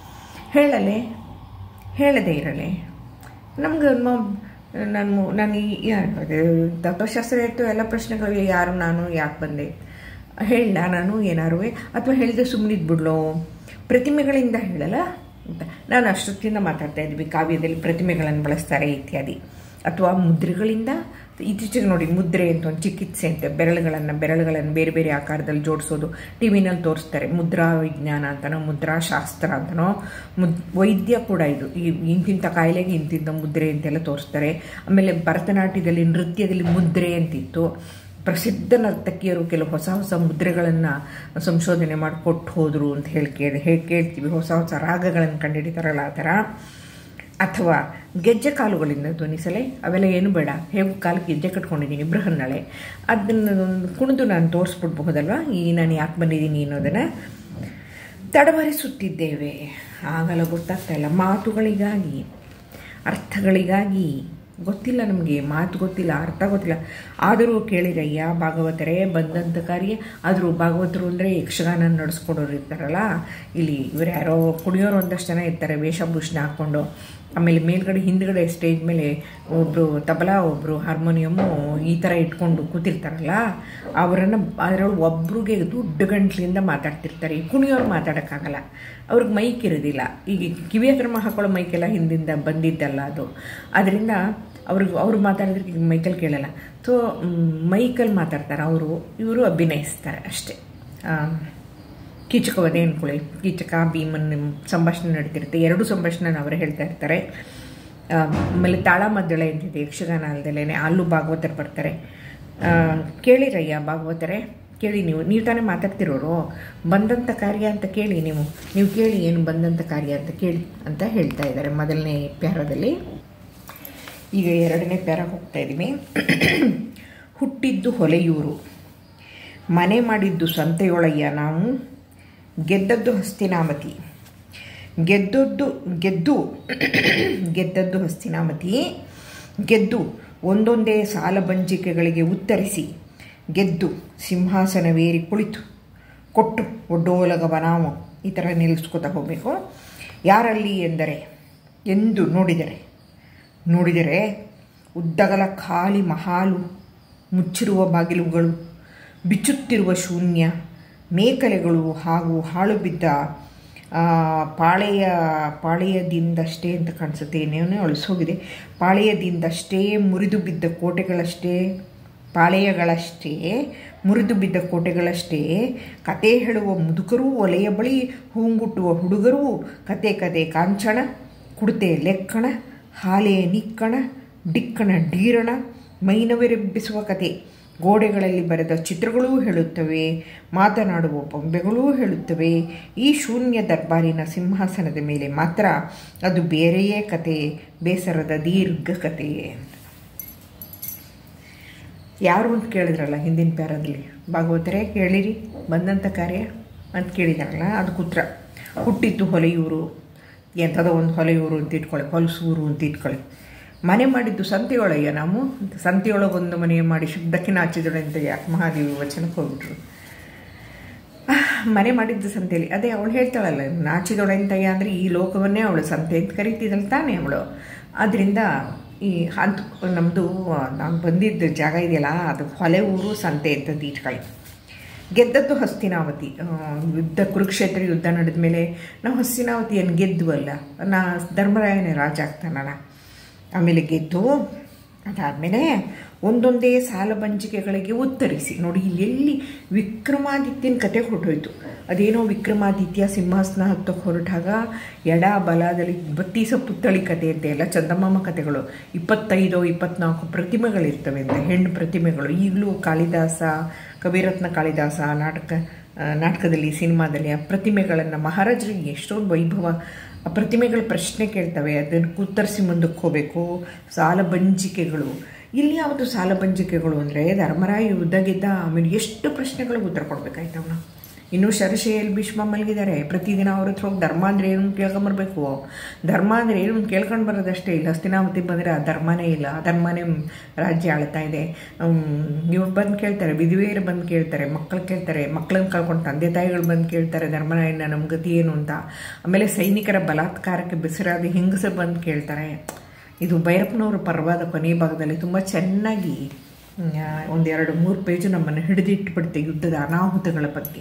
ಹೇಳಲೆ ಹೇಳದೇ ಇರಲೆ ನಮ್ಗೆ ನಾನು ನಾನು ಈ ತತ್ವಶಾಸ್ತ್ರ ಇತ್ತು ಎಲ್ಲ ಪ್ರಶ್ನೆಗಳಿಗೆ ಯಾರು ನಾನು ಯಾಕೆ ಬಂದೆ ಹೇಳ ನಾನು ಏನಾರು ಅಥವಾ ಹೇಳಿದೆ ಸುಮ್ಮನಿದ್ಬಿಡ್ಲೋ ಪ್ರತಿಮೆಗಳಿಂದ ಹೇಳಲ್ಲ ಅಂತ ನಾನು ಅಷ್ಟೊತ್ತಿಂದ ಮಾತಾಡ್ತಾ ಇದ್ವಿ ಕಾವ್ಯದಲ್ಲಿ ಪ್ರತಿಮೆಗಳನ್ನು ಬಳಸ್ತಾರೆ ಇತ್ಯಾದಿ ಅಥವಾ ಮುದ್ರೆಗಳಿಂದ ಇತ್ತೀಚೆಗೆ ನೋಡಿ ಮುದ್ರೆ ಅಂತ ಒಂದು ಚಿಕಿತ್ಸೆ ಅಂತೆ ಬೆರಳುಗಳನ್ನು ಬೆರಳುಗಳನ್ನು ಬೇರೆ ಬೇರೆ ಆಕಾರದಲ್ಲಿ ಜೋಡಿಸೋದು ಟಿ ವಿನಲ್ಲಿ ತೋರಿಸ್ತಾರೆ ಮುದ್ರಾ ವಿಜ್ಞಾನ ಅಂತನೋ ಮುದ್ರಾ ಶಾಸ್ತ್ರ ಅಂತನೋ ಮುದ್ ವೈದ್ಯ ಕೂಡ ಇದು ಈ ಇಂತಿಂಥ ಕಾಯಿಲೆಗೆ ಇಂತಿಂಥ ಮುದ್ರೆ ಅಂತೆಲ್ಲ ತೋರಿಸ್ತಾರೆ ಆಮೇಲೆ ಭರತನಾಟ್ಯದಲ್ಲಿ ನೃತ್ಯದಲ್ಲಿ ಮುದ್ರೆ ಅಂತಿತ್ತು ಪ್ರಸಿದ್ಧ ನರ್ತಕಿಯರು ಕೆಲವು ಹೊಸ ಹೊಸ ಮುದ್ರೆಗಳನ್ನು ಸಂಶೋಧನೆ ಮಾಡಿ ಕೊಟ್ಟು ಹೋದರು ಅಂತ ಹೇಳಿ ಕೇಳಿ ಹೇಳಿ ಕೇಳ್ತೀವಿ ಹೊಸ ಹೊಸ ರಾಗಗಳನ್ನು ಕಂಡುಹಿಡಿತಾರಲ್ಲ ಆ ಥರ ಅಥವಾ ಗೆಜ್ಜೆ ಕಾಲುಗಳಿಂದ ಧ್ವನಿಸಲೆ ಅವೆಲ್ಲ ಏನು ಬೇಡ ಹೇಗೂ ಕಾಲು ಗೆಜ್ಜೆ ಕಟ್ಕೊಂಡಿದ್ದೀನಿ ಬೃಹನ್ನಳೆ ಅದನ್ನು ಕುಣಿದು ನಾನು ತೋರಿಸ್ಬಿಡ್ಬಹುದಲ್ವ ಈ ನಾನು ಯಾಕೆ ಬಂದಿದ್ದೀನಿ ಅನ್ನೋದನ್ನು ತಡವರಿಸುತ್ತಿದ್ದೇವೆ ಆಗಲ್ಲ ಗೊತ್ತಾಗ್ತಾ ಇಲ್ಲ ಮಾತುಗಳಿಗಾಗಿ ಅರ್ಥಗಳಿಗಾಗಿ ಗೊತ್ತಿಲ್ಲ ನಮಗೆ ಮಾತು ಗೊತ್ತಿಲ್ಲ ಅರ್ಥ ಗೊತ್ತಿಲ್ಲ ಆದರೂ ಕೇಳಿರಯ್ಯ ಭಾಗವತರೇ ಬಂದಂಥ ಕಾರ್ಯ ಆದರೂ ಭಾಗವತರು ಅಂದರೆ ಯಕ್ಷಗಾನ ನಡೆಸ್ಕೊಡೋರು ಇರ್ತಾರಲ್ಲ ಇಲ್ಲಿ ಇವರು ಯಾರೋ ಕುಡಿಯೋರು ಒಂದಷ್ಟು ಜನ ಇರ್ತಾರೆ ವೇಷಭೂಷಣ ಹಾಕ್ಕೊಂಡು ಆಮೇಲೆ ಮೇಲ್ಗಡೆ ಹಿಂದ್ಗಡೆ ಸ್ಟೇಜ್ ಮೇಲೆ ಒಬ್ಬರು ತಬಲಾ ಒಬ್ಬರು ಹಾರ್ಮೋನಿಯಮ್ಮು ಈ ಥರ ಇಟ್ಕೊಂಡು ಕೂತಿರ್ತಾರಲ್ಲ ಅವರನ್ನು ಅದರೊಳಗೆ ಒಬ್ರಿಗೆ ದುಡ್ಡು ಗಂಟ್ಲಿಂದ ಮಾತಾಡ್ತಿರ್ತಾರೆ ಈ ಕುಣಿಯೋರು ಮಾತಾಡೋಕ್ಕಾಗಲ್ಲ ಅವ್ರಿಗೆ ಮೈಕ್ ಇರೋದಿಲ್ಲ ಈಗ ಕಿವಿ ಹತ್ರ ಹಾಕೊಳ್ಳೋ ಮೈಕೆಲ್ಲ ಹಿಂದಿಂದ ಬಂದಿದ್ದಲ್ಲ ಅದು ಅದರಿಂದ ಅವ್ರಿಗೆ ಅವ್ರು ಮಾತಾಡಿದ್ರೆ ಮೈಕಲ್ಲಿ ಕೇಳಲ್ಲ ಸೊ ಮೈಕಲ್ಲಿ ಮಾತಾಡ್ತಾರೆ ಅವರು ಇವರು ಅಭಿನಯಿಸ್ತಾರೆ ಅಷ್ಟೇ ಕೀಚಕವದೇ ಅನ್ಕೊಳ್ಳಿ ಕೀಚಕ ಭೀಮನ್ ಸಂಭಾಷಣೆ ನಡೀತಿರುತ್ತೆ ಎರಡು ಸಂಭಾಷಣೆ ಅವರೇ ಹೇಳ್ತಾ ಇರ್ತಾರೆ ಆಮೇಲೆ ತಾಳ ಮದ್ದಳೆ ಅಂತಿದೆ ಯಕ್ಷಗಾನ ಅಲ್ದಲೇ ಅಲ್ಲೂ ಭಾಗವತರು ಬರ್ತಾರೆ ಕೇಳಿರಯ್ಯ ಭಾಗವತರೇ ಕೇಳಿ ನೀವು ನೀವು ತಾನೇ ಮಾತಾಡ್ತಿರೋರು ಬಂದಂಥ ಕಾರ್ಯ ಅಂತ ಕೇಳಿ ನೀವು ನೀವು ಕೇಳಿ ಏನು ಬಂದಂಥ ಕಾರ್ಯ ಅಂತ ಕೇಳಿ ಅಂತ ಹೇಳ್ತಾ ಇದ್ದಾರೆ ಮೊದಲನೇ ಪ್ಯಾರದಲ್ಲಿ ಈಗ ಎರಡನೇ ಪ್ಯಾರ ಹೋಗ್ತಾ ಇದ್ದೀವಿ ಹುಟ್ಟಿದ್ದು ಹೊಲೆಯೂರು ಮನೆ ಮಾಡಿದ್ದು ಸಂತೆಯೊಳಯ್ಯ ನಾವು ಗೆದ್ದದ್ದು ಹಸ್ತಿನಾಮತಿ ಗೆದ್ದದ್ದು ಗೆದ್ದು ಗೆದ್ದದ್ದು ಹಸ್ತಿನಾಮತಿ ಗೆದ್ದು ಒಂದೊಂದೇ ಸಾಲ ಬಂಜಿಕೆಗಳಿಗೆ ಉತ್ತರಿಸಿ ಗೆದ್ದು ಸಿಂಹಾಸನವೇರಿ ಕುಳಿತು ಕೊಟ್ಟು ಒಡ್ಡೋಲಗವ ನಾವು ಈ ಥರ ನಿಲ್ಲಿಸ್ಕೊತಾ ಹೋಗಬೇಕು ಯಾರಲ್ಲಿ ಎಂದರೆ ಎಂದು ನೋಡಿದರೆ ನೋಡಿದರೆ ಉದ್ದಗಲ ಖಾಲಿ ಮಹಾಲು ಮುಚ್ಚಿರುವ ಬಾಗಿಲುಗಳು ಬಿಚ್ಚುತ್ತಿರುವ ಶೂನ್ಯ ಮೇಕಲೆಗಳು ಹಾಗೂ ಹಾಳು ಬಿದ್ದ ಆ, ಪಾಳೆಯ ಪಾಳೆಯದಿಂದಷ್ಟೇ ಅಂತ ಕಾಣಿಸುತ್ತೆ ಏನೇನೋ ಅಳಿಸೋಗಿದೆ ಪಾಳೆಯದಿಂದಷ್ಟೇ ಮುರಿದು ಬಿದ್ದ ಕೋಟೆಗಳಷ್ಟೇ ಪಾಳೆಯಗಳಷ್ಟೇ ಮುರಿದು ಬಿದ್ದ ಕೋಟೆಗಳಷ್ಟೇ ಕತೆ ಹೇಳುವ ಮುದುಕರೂ ಒಲೆಯ ಬಳಿ ಹೂಂಗುಟ್ಟುವ ಹುಡುಗರೂ ಕತೆ ಕತೆ ಕಾಂಚಣ ಕುಡ್ತೆ ಲೆಕ್ಕಣ ಹಾಲೆ ನಿಕ್ಕಣ ಡಿಕ್ಕಣ ಡೀರಣ ಮೈನವೆರೆಬ್ಬಿಸುವ ಕತೆ ಗೋಡೆಗಳಲ್ಲಿ ಬರೆದ ಚಿತ್ರಗಳೂ ಹೇಳುತ್ತವೆ ಮಾತನಾಡುವ ಬೊಂಬೆಗಳೂ ಹೇಳುತ್ತವೆ ಈ ಶೂನ್ಯ ದರ್ಬಾರಿನ ಸಿಂಹಾಸನದ ಮೇಲೆ ಮಾತ್ರ ಅದು ಬೇರೆಯೇ ಕತೆ ಬೇಸರದ ದೀರ್ಘ ಕಥೆಯೇ ಯಾರು ಅಂತ ಕೇಳಿದ್ರಲ್ಲ ಹಿಂದಿನ ಪ್ಯಾರದಲ್ಲಿ ಭಾಗವತರೇ ಕೇಳಿರಿ ಬಂದಂಥ ಕಾರ್ಯ ಅಂತ ಕೇಳಿದಾರಲ್ಲ ಅದಕ್ಕೆ ಉತ್ತರ ಹುಟ್ಟಿದ್ದು ಹೊಲೆಯೂರು ಎಂಥದೋ ಒಂದು ಹೊಲೆಯೂರು ಅಂತ ಇಟ್ಕೊಳ್ಳಿ ಹೊಲಸೂರು ಅಂತ ಇಟ್ಕೊಳ್ಳಿ ಮನೆ ಮಾಡಿದ್ದು ಸಂತೆಯೊಳಗೆ ನಾವು ಸಂತೆಯೊಳಗೆ ಒಂದು ಮನೆ ಮಾಡಿ ಶುದ್ಧಕ್ಕೆ ನಾಚಿದಳು ಅಂತ ಯಾಕೆ ಮಹಾದೇವಿ ವಚನಕ್ಕೆ ಹೋಗ್ಬಿಟ್ರು ಮನೆ ಮಾಡಿದ್ದು ಸಂತೆಯಲ್ಲಿ ಅದೇ ಅವಳು ಹೇಳ್ತಾಳಲ್ಲ ನಾಚಿದೊಳೆಂತಯ್ಯ ಅಂದರೆ ಈ ಲೋಕವನ್ನೇ ಅವಳು ಸಂತೆ ಅಂತ ಕರಿತಿದ್ದಳು ತಾನೇ ಅವಳು ಆದ್ದರಿಂದ ಈ ಅಂತ ನಮ್ಮದು ನಾನು ಬಂದಿದ್ದ ಜಾಗ ಇದೆಯಲ್ಲ ಅದು ಹೊಲೆ ಊರು ಸಂತೆ ಅಂತದ್ದು ಇಟ್ಕೊಳ್ಳಿ ಗೆದ್ದದ್ದು ಹಸ್ತಿನಾವತಿ ಆ, ಯುದ್ಧ ಕುರುಕ್ಷೇತ್ರ ಯುದ್ಧ ನಡೆದ ಮೇಲೆ ನಾವು ಹಸ್ತಿನಾವತಿಯನ್ನು ಗೆದ್ದುವಲ್ಲ ನಾ ಧರ್ಮರಾಯನೇ ರಾಜ ಆಗ್ತಾನಲ್ಲ ಆಮೇಲೆ ಗೆದ್ದು ಅದಾದಮೇಲೆ ಒಂದೊಂದೇ ಸಾಲಬಂಜಿಕೆಗಳಿಗೆ ಉತ್ತರಿಸಿ ನೋಡಿ ಇಲ್ಲಿ ಎಲ್ಲಿ ವಿಕ್ರಮಾದಿತ್ಯನ ಕತೆ ಹೊರಟೋಯ್ತು ಅದೇನೋ ವಿಕ್ರಮಾದಿತ್ಯ ಸಿಂಹಾಸನ ಹತ್ತಕ್ಕೆ ಹೊರಟಾಗ ಎಡ ಬಲದಲ್ಲಿ ಬತ್ತೀಸ ಪುತ್ತಳಿ ಕತೆ ಅಂತ ಎಲ್ಲ ಚಂದಮಾಮ ಕತೆಗಳು ಇಪ್ಪತ್ತೈದು ಇಪ್ಪತ್ನಾಲ್ಕು ಪ್ರತಿಮೆಗಳಿರ್ತವೆ ಅಂತ ಹೆಣ್ಣು ಪ್ರತಿಮೆಗಳು ಈಗಲೂ ಕಾಳಿದಾಸ ಕವಿರತ್ನ ಕಾಳಿದಾಸ ನಾಟಕ ಆ, ನಾಟಕದಲ್ಲಿ ಸಿನಿಮಾದಲ್ಲಿ ಆ ಪ್ರತಿಮೆಗಳನ್ನು ಮಹಾರಾಜರಿಗೆ ಎಷ್ಟೊಂದು ವೈಭವ ಆ ಪ್ರತಿಮೆಗಳ ಪ್ರಶ್ನೆ ಕೇಳ್ತವೆ ಅದನ್ನು ಉತ್ತರಿಸಿ ಮುಂದಕ್ಕೆ ಹೋಗಬೇಕು ಸಾಲಬಂಜಿಕೆಗಳು ಇಲ್ಲಿ ಯಾವುದು ಸಾಲಬಂಜಿಕೆಗಳು ಅಂದರೆ ಧರ್ಮರಾಯ ಯುದ್ಧ ಗೆದ್ದ ಆಮೇಲೆ ಎಷ್ಟು ಪ್ರಶ್ನೆಗಳಿಗೆ ಉತ್ತರ ಕೊಡ್ಬೇಕಾಯ್ತವನ ಇನ್ನು ಶರಶೆಯಲ್ಲಿ ಭೀಷ್ಮ ಮಲಗಿದ್ದಾರೆ ಪ್ರತಿದಿನ ಅವ್ರ ಹತ್ರ ಹೋಗಿ ಧರ್ಮ ಅಂದರೆ ಏನು ಅಂತ ಕೇಳ್ಕೊಂಬರ್ಬೇಕು ಧರ್ಮ ಅಂದರೆ ಏನು ಅಂತ ಕೇಳ್ಕೊಂಡು ಬರೋದಷ್ಟೇ ಇಲ್ಲ ಹಸ್ತಿನಾವತಿ ಬಂದರೆ ಆ ಧರ್ಮನೇ ಇಲ್ಲ ಆ ಧರ್ಮನೇ ರಾಜ್ಯ ಆಳ್ತಾ ಇದೆ ಇವ್ರು ಬಂದು ಕೇಳ್ತಾರೆ ವಿಧವೆಯರು ಬಂದು ಕೇಳ್ತಾರೆ ಮಕ್ಕಳು ಕೇಳ್ತಾರೆ ಮಕ್ಕಳನ್ನ ಕಳ್ಕೊಂಡು ತಂದೆ ತಾಯಿಗಳು ಬಂದು ಕೇಳ್ತಾರೆ ಧರ್ಮರಾಯನ ನಮ್ಮ ಗತಿ ಏನು ಅಂತ ಆಮೇಲೆ ಸೈನಿಕರ ಬಲಾತ್ಕಾರಕ್ಕೆ ಬೆಸರಾದ ಹೆಂಗಸರು ಬಂದು ಕೇಳ್ತಾರೆ ಇದು ಭೈರಪ್ಪನವರ ಪರ್ವದ ಕೊನೆಯ ಭಾಗದಲ್ಲಿ ತುಂಬ ಚೆನ್ನಾಗಿ ಆ, ಒಂದೆರಡು ಮೂರು ಪೇಜು ನಮ್ಮನ್ನು ಹಿಡಿದಿಟ್ಬಿಡುತ್ತೆ ಯುದ್ಧದ ಅನಾಹುತಗಳ ಬಗ್ಗೆ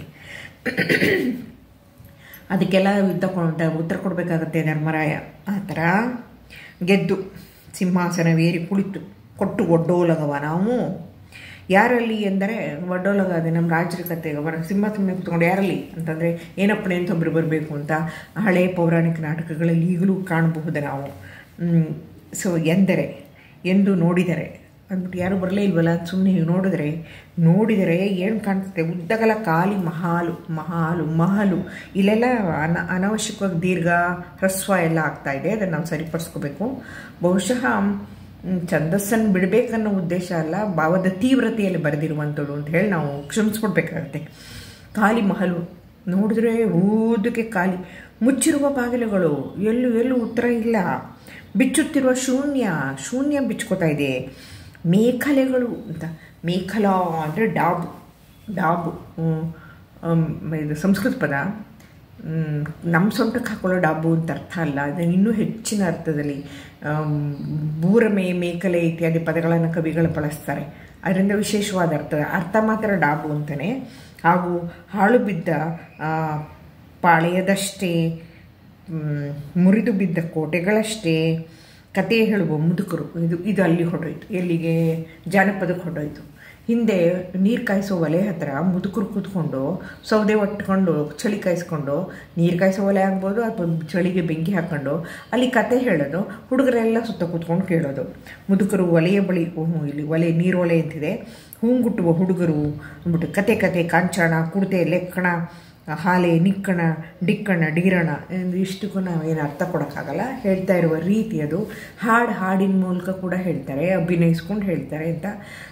ಅದಕ್ಕೆಲ್ಲ ಯುದ್ಧ ಕೊಂಡ ಉತ್ತರ ಕೊಡಬೇಕಾಗತ್ತೆ ಧರ್ಮರಾಯ ಆ ಥರ ಗೆದ್ದು ಸಿಂಹಾಸನವೇರಿ ಕುಳಿತು ಕೊಟ್ಟು ಒಡ್ಡೋಲಗವ ನಾವು ಯಾರಲ್ಲಿ ಎಂದರೆ ಒಡ್ಡೋಲಗ ಅದೇ ನಮ್ಮ ರಾಜರ ಕತೆ ಅವರ ಸಿಂಹಾಸನ ಕುತ್ಕೊಂಡು ಯಾರಲ್ಲಿ ಅಂತಂದರೆ ಏನಪ್ಪಣೆ ಅಂತ ಒಬ್ಬರು ಬರಬೇಕು ಅಂತ ಹಳೆ ಪೌರಾಣಿಕ ನಾಟಕಗಳಲ್ಲಿ ಈಗಲೂ ಕಾಣಬಹುದು ನಾವು ಸೊ ಎಂದರೆ ಎಂದು ನೋಡಿದರೆ ಅಂದ್ಬಿಟ್ಟು ಯಾರು ಬರಲೇ ಇಲ್ವಲ್ಲ ಅಂತ ಸುಮ್ಮನೆ ಹೀಗೆ ನೋಡಿದ್ರೆ ನೋಡಿದರೆ ಏನು ಕಾಣ್ತದೆ ಉದ್ದಗಲ ಖಾಲಿ ಮಹಾಲು ಮಹಾಲು ಮಹಲು ಇಲ್ಲೆಲ್ಲ ಅನ ಅನವಶ್ಯಕವಾಗಿ ದೀರ್ಘ ಹ್ರಸ್ವ ಎಲ್ಲ ಆಗ್ತಾ ಇದೆ ಅದನ್ನು ನಾವು ಸರಿಪಡಿಸ್ಕೋಬೇಕು ಬಹುಶಃ ಮ್, ಛಂದಸ್ಸನ್ನು ಬಿಡಬೇಕನ್ನೋ ಉದ್ದೇಶ ಅಲ್ಲ ಭಾವದ ತೀವ್ರತೆಯಲ್ಲಿ ಬರೆದಿರುವಂಥದ್ದು ಅಂತ ಹೇಳಿ ನಾವು ಕ್ಷಮಿಸ್ಕೊಡ್ಬೇಕಾಗತ್ತೆ ಖಾಲಿ ಮಹಲು ನೋಡಿದ್ರೆ ಊದಕ್ಕೆ ಖಾಲಿ ಮುಚ್ಚಿರುವ ಬಾಗಿಲುಗಳು ಎಲ್ಲೂ ಎಲ್ಲೂ ಉತ್ತರ ಇಲ್ಲ ಬಿಚ್ಚುತ್ತಿರುವ ಶೂನ್ಯ ಶೂನ್ಯ ಬಿಚ್ಕೋತಾ ಇದೆ ಮೇಖಲೆಗಳು ಅಂತ ಮೇಖಲ ಅಂದರೆ ಡಾಬು ಡಾಬು ಹ್ಮ್, ಹ್ಮ್, ಇದು ಸಂಸ್ಕೃತ ಪದ ಹ್ಮ್, ನಮ್ಮ ಸೊಂಟಕ್ಕೆ ಹಾಕೊಳ್ಳೋ ಡಾಬು ಅಂತ ಅರ್ಥ ಅಲ್ಲ ಅದನ್ನು ಇನ್ನೂ ಹೆಚ್ಚಿನ ಅರ್ಥದಲ್ಲಿ ಆಮ್, ಬೂರಮೆ ಮೇಕಲೆ ಇತ್ಯಾದಿ ಪದಗಳನ್ನು ಕವಿಗಳು ಬಳಸ್ತಾರೆ ಅದರಿಂದ ವಿಶೇಷವಾದ ಅರ್ಥ ಅರ್ಥ ಮಾತ್ರ ಡಾಬು ಅಂತಲೇ ಹಾಗೂ ಹಾಳು ಬಿದ್ದ ಆ, ಪಾಳೆಯದಷ್ಟೇ ಮ್, ಮುರಿದು ಬಿದ್ದ ಕೋಟೆಗಳಷ್ಟೇ ಕತೆ ಹೇಳುವ ಮುದುಕರು ಇದು ಇದು ಅಲ್ಲಿ ಹೊರಟೋಯ್ತು ಎಲ್ಲಿಗೆ ಜಾನಪದಕ್ಕೆ ಹೊರಟೋಯ್ತು ಹಿಂದೆ ನೀರು ಕಾಯಿಸೋ ಒಲೆ ಹತ್ರ ಮುದುಕರು ಕೂತ್ಕೊಂಡು ಸೌದೆ ಒಟ್ಕೊಂಡು ಚಳಿ ಕಾಯಿಸ್ಕೊಂಡು ನೀರು ಕಾಯಿಸೋ ಒಲೆ ಆಗ್ಬೋದು ಅಥವಾ ಚಳಿಗೆ ಬೆಂಕಿ ಹಾಕ್ಕೊಂಡು ಅಲ್ಲಿ ಕತೆ ಹೇಳೋದು ಹುಡುಗರೆಲ್ಲ ಸುತ್ತ ಕೂತ್ಕೊಂಡು ಕೇಳೋದು ಮುದುಕರು ಒಲೆಯ ಬಳಿ ಓಹ್ ಇಲ್ಲಿ ಒಲೆ ನೀರೊಲೆ ಅಂತಿದೆ ಹೂಂಗುಟ್ಟುವ ಹುಡುಗರು ಅಂದ್ಬಿಟ್ಟು ಕತೆ ಕತೆ ಕಾಂಚಾಣ ಕುಡ್ತೆ ಲೆಕ್ಕಣ ಹಾಲೆ ನಿಕ್ಕಣ ಡಿಕ್ಕಣ ಡೀರಣ ಎಂದು ಇಷ್ಟಕ್ಕೂ ನಾವೇನು ಅರ್ಥ ಕೊಡೋಕ್ಕಾಗಲ್ಲ ಹೇಳ್ತಾ ಇರುವ ರೀತಿ ಅದು ಹಾಡು ಹಾಡಿನ ಮೂಲಕ ಕೂಡ ಹೇಳ್ತಾರೆ ಅಭಿನಯಿಸ್ಕೊಂಡು ಹೇಳ್ತಾರೆ ಅಂತ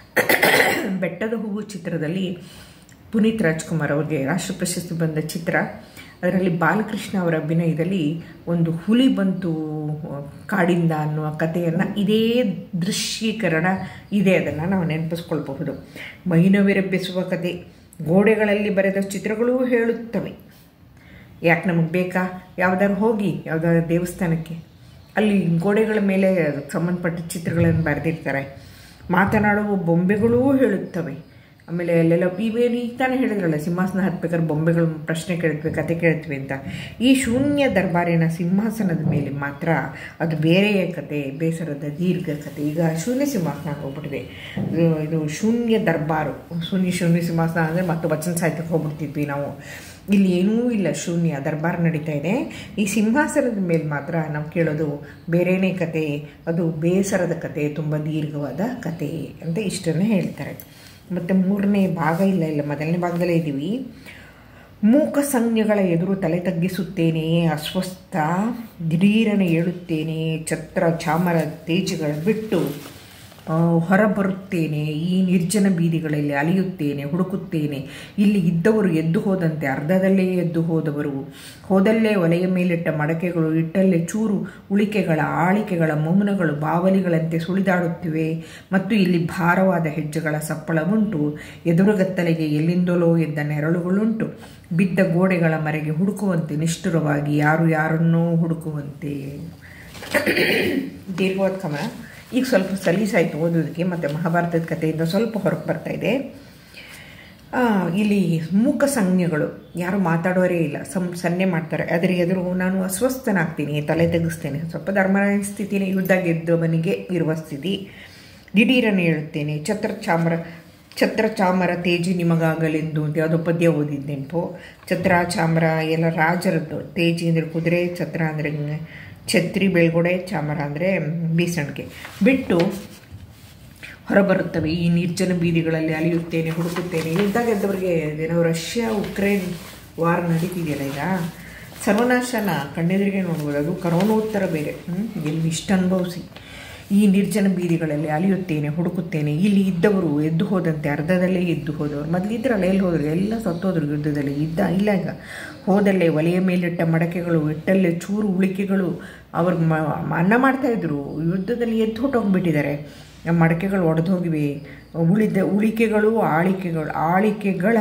ಬೆಟ್ಟದ ಹೂವು ಚಿತ್ರದಲ್ಲಿ ಪುನೀತ್ ರಾಜ್ಕುಮಾರ್ ಅವ್ರಿಗೆ ರಾಷ್ಟ್ರ ಪ್ರಶಸ್ತಿ ಬಂದ ಚಿತ್ರ ಅದರಲ್ಲಿ ಬಾಲಕೃಷ್ಣ ಅವರ ಅಭಿನಯದಲ್ಲಿ ಒಂದು ಹುಲಿ ಬಂತು ಕಾಡಿಂದ ಅನ್ನುವ ಕಥೆಯನ್ನು ಇದೇ ದೃಶ್ಯೀಕರಣ ಇದೆ ಅದನ್ನು ನಾವು ನೆನಪಿಸ್ಕೊಳ್ಬಹುದು ಮೈನವಿರಬ್ಬಿಸುವ ಕತೆ ಗೋಡೆಗಳಲ್ಲಿ ಬರೆದ ಚಿತ್ರಗಳೂ ಹೇಳುತ್ತವೆ ಯಾಕೆ ನಮಗೆ ಬೇಕಾ ಯಾವ್ದಾದ್ರು ಹೋಗಿ ಯಾವುದಾದ್ರು ದೇವಸ್ಥಾನಕ್ಕೆ ಅಲ್ಲಿ ಗೋಡೆಗಳ ಮೇಲೆ ಅದಕ್ಕೆ ಸಂಬಂಧಪಟ್ಟ ಚಿತ್ರಗಳನ್ನು ಬರೆದಿರ್ತಾರೆ ಮಾತನಾಡುವ ಬೊಂಬೆಗಳೂ ಹೇಳುತ್ತವೆ ಆಮೇಲೆ ಅಲ್ಲೆಲ್ಲ ಇವೇನು ಈಗ ತಾನೇ ಹೇಳಿದ್ರಲ್ಲ ಸಿಂಹಾಸನ ಹತ್ಬೇಕಾದ್ರೆ ಬೊಂಬೆಗಳು ಪ್ರಶ್ನೆ ಕೇಳ್ತವೆ ಕತೆ ಕೇಳ್ತವೆ ಅಂತ ಈ ಶೂನ್ಯ ದರ್ಬಾರಿನ ಸಿಂಹಾಸನದ ಮೇಲೆ ಮಾತ್ರ ಅದು ಬೇರೆಯ ಕತೆ ಬೇಸರದ ದೀರ್ಘ ಕತೆ ಈಗ ಶೂನ್ಯ ಸಿಂಹಾಸನ ಹೋಗ್ಬಿಟ್ಟಿದೆ ಇದು ಇದು ಶೂನ್ಯ ದರ್ಬಾರು ಶೂನ್ಯ ಶೂನ್ಯ ಸಿಂಹಾಸನ ಅಂದರೆ ಮತ್ತೆ ವಚನ ಸಾಹಿತ್ಯಕ್ಕೆ ಹೋಗ್ಬಿಡ್ತಿದ್ವಿ ನಾವು ಇಲ್ಲಿ ಏನೂ ಇಲ್ಲ ಶೂನ್ಯ ದರ್ಬಾರ್ ನಡೀತಾ ಇದೆ ಈ ಸಿಂಹಾಸನದ ಮೇಲೆ ಮಾತ್ರ ನಾವು ಕೇಳೋದು ಬೇರೆಯೇ ಕತೆ ಅದು ಬೇಸರದ ಕತೆ ತುಂಬ ದೀರ್ಘವಾದ ಕತೆ ಅಂತ ಇಷ್ಟನ್ನು ಹೇಳ್ತಾರೆ ಮತ್ತು ಮೂರನೇ ಭಾಗ ಇಲ್ಲ ಇಲ್ಲ ಮೊದಲನೇ ಭಾಗದಲ್ಲೇ ಇದ್ದೀವಿ ಮೂಕ ಸಂಜ್ಞೆಗಳ ಎದುರು ತಲೆ ತಗ್ಗಿಸುತ್ತೇನೆ ಅಸ್ವಸ್ಥ ದಿಢೀರನೆ ಏಳುತ್ತೇನೆ ಛತ್ರ ಚಾಮರ ತೇಜಗಳ ಬಿಟ್ಟು ಹೊರಬರುತ್ತೇನೆ ಈ ನಿರ್ಜನ ಬೀದಿಗಳಲ್ಲಿ ಅಲಿಯುತ್ತೇನೆ ಹುಡುಕುತ್ತೇನೆ ಇಲ್ಲಿ ಇದ್ದವರು ಎದ್ದು ಹೋದಂತೆ ಅರ್ಧದಲ್ಲೇ ಎದ್ದು ಹೋದವರು ಹೋದಲ್ಲೇ ಒಲೆಯ ಮೇಲಿಟ್ಟ ಮಡಕೆಗಳು ಇಟ್ಟಲ್ಲೇ ಚೂರು ಉಳಿಕೆಗಳ ಆಳಿಕೆಗಳ ಮೌನಗಳು ಬಾವಲಿಗಳಂತೆ ಸುಳಿದಾಡುತ್ತಿವೆ ಮತ್ತು ಇಲ್ಲಿ ಭಾರವಾದ ಹೆಜ್ಜೆಗಳ ಸಪ್ಪಳ ಉಂಟು ಎದುರುಗತ್ತಲೆಗೆ ಎಲ್ಲಿಂದಲೋ ಎದ್ದ ನೆರಳುಗಳುಂಟು ಬಿದ್ದ ಗೋಡೆಗಳ ಮರೆಗೆ ಹುಡುಕುವಂತೆ ನಿಷ್ಠುರವಾಗಿ ಯಾರು ಯಾರನ್ನೂ ಹುಡುಕುವಂತೆ ದೀರ್ಘವಾದ ಕಮನ ಈಗ ಸ್ವಲ್ಪ ಸಲೀಸಾಯಿತು ಓದೋದಕ್ಕೆ ಮತ್ತು ಮಹಾಭಾರತದ ಕಥೆಯಿಂದ ಸ್ವಲ್ಪ ಹೊರಗೆ ಬರ್ತಾ ಇದೆ ಇಲ್ಲಿ ಮೂಕ ಸಂಜ್ಞೆಗಳು ಯಾರು ಮಾತಾಡೋರೇ ಇಲ್ಲ ಸಂ ಸನ್ನೆ ಮಾಡ್ತಾರೆ ಅದರ ಎದುರು ನಾನು ಅಸ್ವಸ್ಥನಾಗ್ತೀನಿ ತಲೆ ತೆಗೆಸ್ತೇನೆ ಸ್ವಲ್ಪ ಧರ್ಮರಾಯನ ಸ್ಥಿತಿನೇ ಯುದ್ಧ ಗೆದ್ದವನಿಗೆ ಇರುವ ಸ್ಥಿತಿ ದಿಢೀರನೆ ಹೇಳುತ್ತೇನೆ ಛತ್ರ ಚಾಮರ ಛತ್ರ ಚಾಮರ ತೇಜಿ ನಿಮಗಾಗಲೆಂದು ಅಂತ ಯಾವುದೋ ಪದ್ಯ ಓದಿದ್ದು ನೆನಪು ಛತ್ರ ಚಾಮರ ಎಲ್ಲ ರಾಜರದ್ದು ತೇಜಿ ಅಂದರೆ ಕುದುರೆ ಛತ್ರ ಅಂದರೆ ಛತ್ರಿ ಬೆಳ್ಗೊಡೆ ಚಾಮರ ಅಂದರೆ ಬೀಸಣಿಗೆ ಬಿಟ್ಟು ಹೊರಬರುತ್ತವೆ ಈ ನಿರ್ಜನ ಬೀದಿಗಳಲ್ಲಿ ಅಲಿಯುತ್ತೇನೆ ಹುಡುಕುತ್ತೇನೆ ಯುದ್ಧ ಗೆದ್ದವರಿಗೆ ಏನೋ ರಷ್ಯಾ ಉಕ್ರೇನ್ ವಾರ್ ನಡೀತಿದೆಯಲ್ಲ ಈಗ ಸರ್ವನಾಶನ ಕಣ್ಣೆದುರಿಗೆ ನೋಡ್ಬೋದು ಅದು ಕರೋನೋತ್ತರ ಬೇರೆ ಎಲ್ಲಿ ಇಷ್ಟು ಅನುಭವಿಸಿ ಈ ನಿರ್ಜನ ಬೀದಿಗಳಲ್ಲಿ ಅಲಿಯುತ್ತೇನೆ ಹುಡುಕುತ್ತೇನೆ ಇಲ್ಲಿ ಇದ್ದವರು ಎದ್ದು ಹೋದಂತೆ ಅರ್ಧದಲ್ಲೇ ಎದ್ದು ಹೋದವರು ಮೊದಲಿದ್ರಲ್ಲ ಎಲ್ಲಿ ಹೋದ್ರು ಎಲ್ಲ ಸತ್ತೋದ್ರು ಯುದ್ಧದಲ್ಲಿ ಇದ್ದ ಇಲ್ಲ ಈಗ ಹೋದಲ್ಲೇ ಒಲೆಯ ಮೇಲಿಟ್ಟ ಮಡಕೆಗಳು ಇಟ್ಟಲ್ಲೇ ಚೂರು ಉಳಿಕೆಗಳು ಅವರು ಮ ಅನ್ನ ಮಾಡ್ತಾಯಿದ್ರು ಯುದ್ಧದಲ್ಲಿ ಎದ್ದು ಹೊಟ್ಟೋಗ್ಬಿಟ್ಟಿದ್ದಾರೆ ಮಡಕೆಗಳು ಒಡೆದು ಹೋಗಿವೆ ಉಳಿದ ಉಳಿಕೆಗಳು ಆಳಿಕೆಗಳು ಆಳಿಕೆಗಳ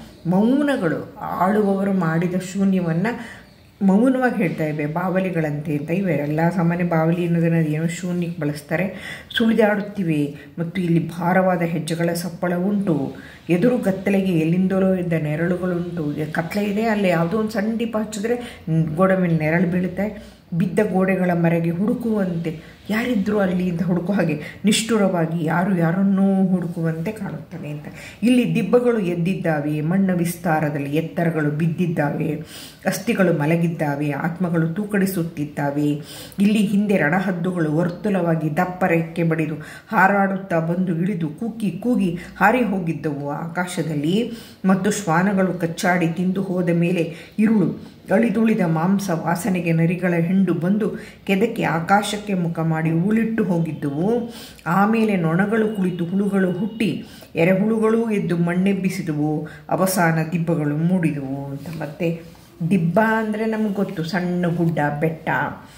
ಮೌನಗಳು ಆಳುವವರು ಮಾಡಿದ ಶೂನ್ಯವನ್ನು ಮೌನವಾಗಿ ಹೇಳ್ತಾ ಇವೆ ಬಾವಲಿಗಳಂತೆ ಅಂತ ಇವೆ ಎಲ್ಲ ಸಾಮಾನ್ಯ ಬಾವಲಿ ಅನ್ನೋದನ್ನು ಏನೋ ಶೂನ್ಯಕ್ಕೆ ಬಳಸ್ತಾರೆ ಸುಳಿದಾಡುತ್ತಿವೆ ಮತ್ತು ಇಲ್ಲಿ ಭಾರವಾದ ಹೆಜ್ಜೆಗಳ ಸಪ್ಪಳ ಉಂಟು ಎದುರು ಗತ್ತಲೆಗೆ ಎಲ್ಲಿಂದಲೋ ಇದ್ದ ನೆರಳುಗಳುಂಟು ಕತ್ಲೆ ಇದೆ ಅಲ್ಲಿ ಯಾವುದೋ ಒಂದು ಸಣ್ಣ ದೀಪ ಹಚ್ಚಿದ್ರೆ ಗೋಡೆ ಮೇಲೆ ನೆರಳು ಬೀಳುತ್ತೆ ಬಿದ್ದ ಗೋಡೆಗಳ ಮರೆಗೆ ಹುಡುಕುವಂತೆ ಯಾರಿದ್ದರೂ ಅಲ್ಲಿಂದ ಹುಡುಕೋ ಹಾಗೆ ನಿಷ್ಠುರವಾಗಿ ಯಾರು ಯಾರನ್ನೂ ಹುಡುಕುವಂತೆ ಕಾಣುತ್ತಾನೆ ಅಂತ ಇಲ್ಲಿ ದಿಬ್ಬಗಳು ಎದ್ದಿದ್ದಾವೆ ಮಣ್ಣ ವಿಸ್ತಾರದಲ್ಲಿ ಎತ್ತರಗಳು ಬಿದ್ದಿದ್ದಾವೆ ಅಸ್ಥಿಗಳು ಮಲಗಿದ್ದಾವೆ ಆತ್ಮಗಳು ತೂಕಡಿಸುತ್ತಿದ್ದಾವೆ ಇಲ್ಲಿ ಹಿಂದೆ ರಣಹದ್ದುಗಳು ವರ್ತುಲವಾಗಿ ದಪ್ಪ ರೆಕ್ಕೆ ಬಡಿದು ಹಾರಾಡುತ್ತಾ ಬಂದು ಇಳಿದು ಕೂಗಿ ಕೂಗಿ ಹಾರಿ ಹೋಗಿದ್ದವು ಆಕಾಶದಲ್ಲಿ ಮತ್ತು ಶ್ವಾನಗಳು ಕಚ್ಚಾಡಿ ತಿಂದು ಹೋದ ಮೇಲೆ ಇರುಳು ಅಳಿದುಳಿದ ಮಾಂಸ ವಾಸನೆಗೆ ನರಿಗಳ ಹಿಂಡು ಬಂದು ಕೆದಕ್ಕೆ ಆಕಾಶಕ್ಕೆ ಮುಖ ಮಾಡಿ ಉಳಿಟ್ಟು ಹೋಗಿದ್ದುವು ಆಮೇಲೆ ನೊಣಗಳು ಕುಳಿತು ಹುಳುಗಳು ಹುಟ್ಟಿ ಎರೆಹುಳುಗಳೂ ಎದ್ದು ಮಣ್ಣೆಬ್ಬಿಸಿದವು ಅವಸಾನ ದಿಬ್ಬಗಳು ಮೂಡಿದವು ಅಂತ ಮತ್ತೆ ದಿಬ್ಬ ಅಂದರೆ ನಮಗೆ ಗೊತ್ತು ಸಣ್ಣ ಗುಡ್ಡ ಬೆಟ್ಟ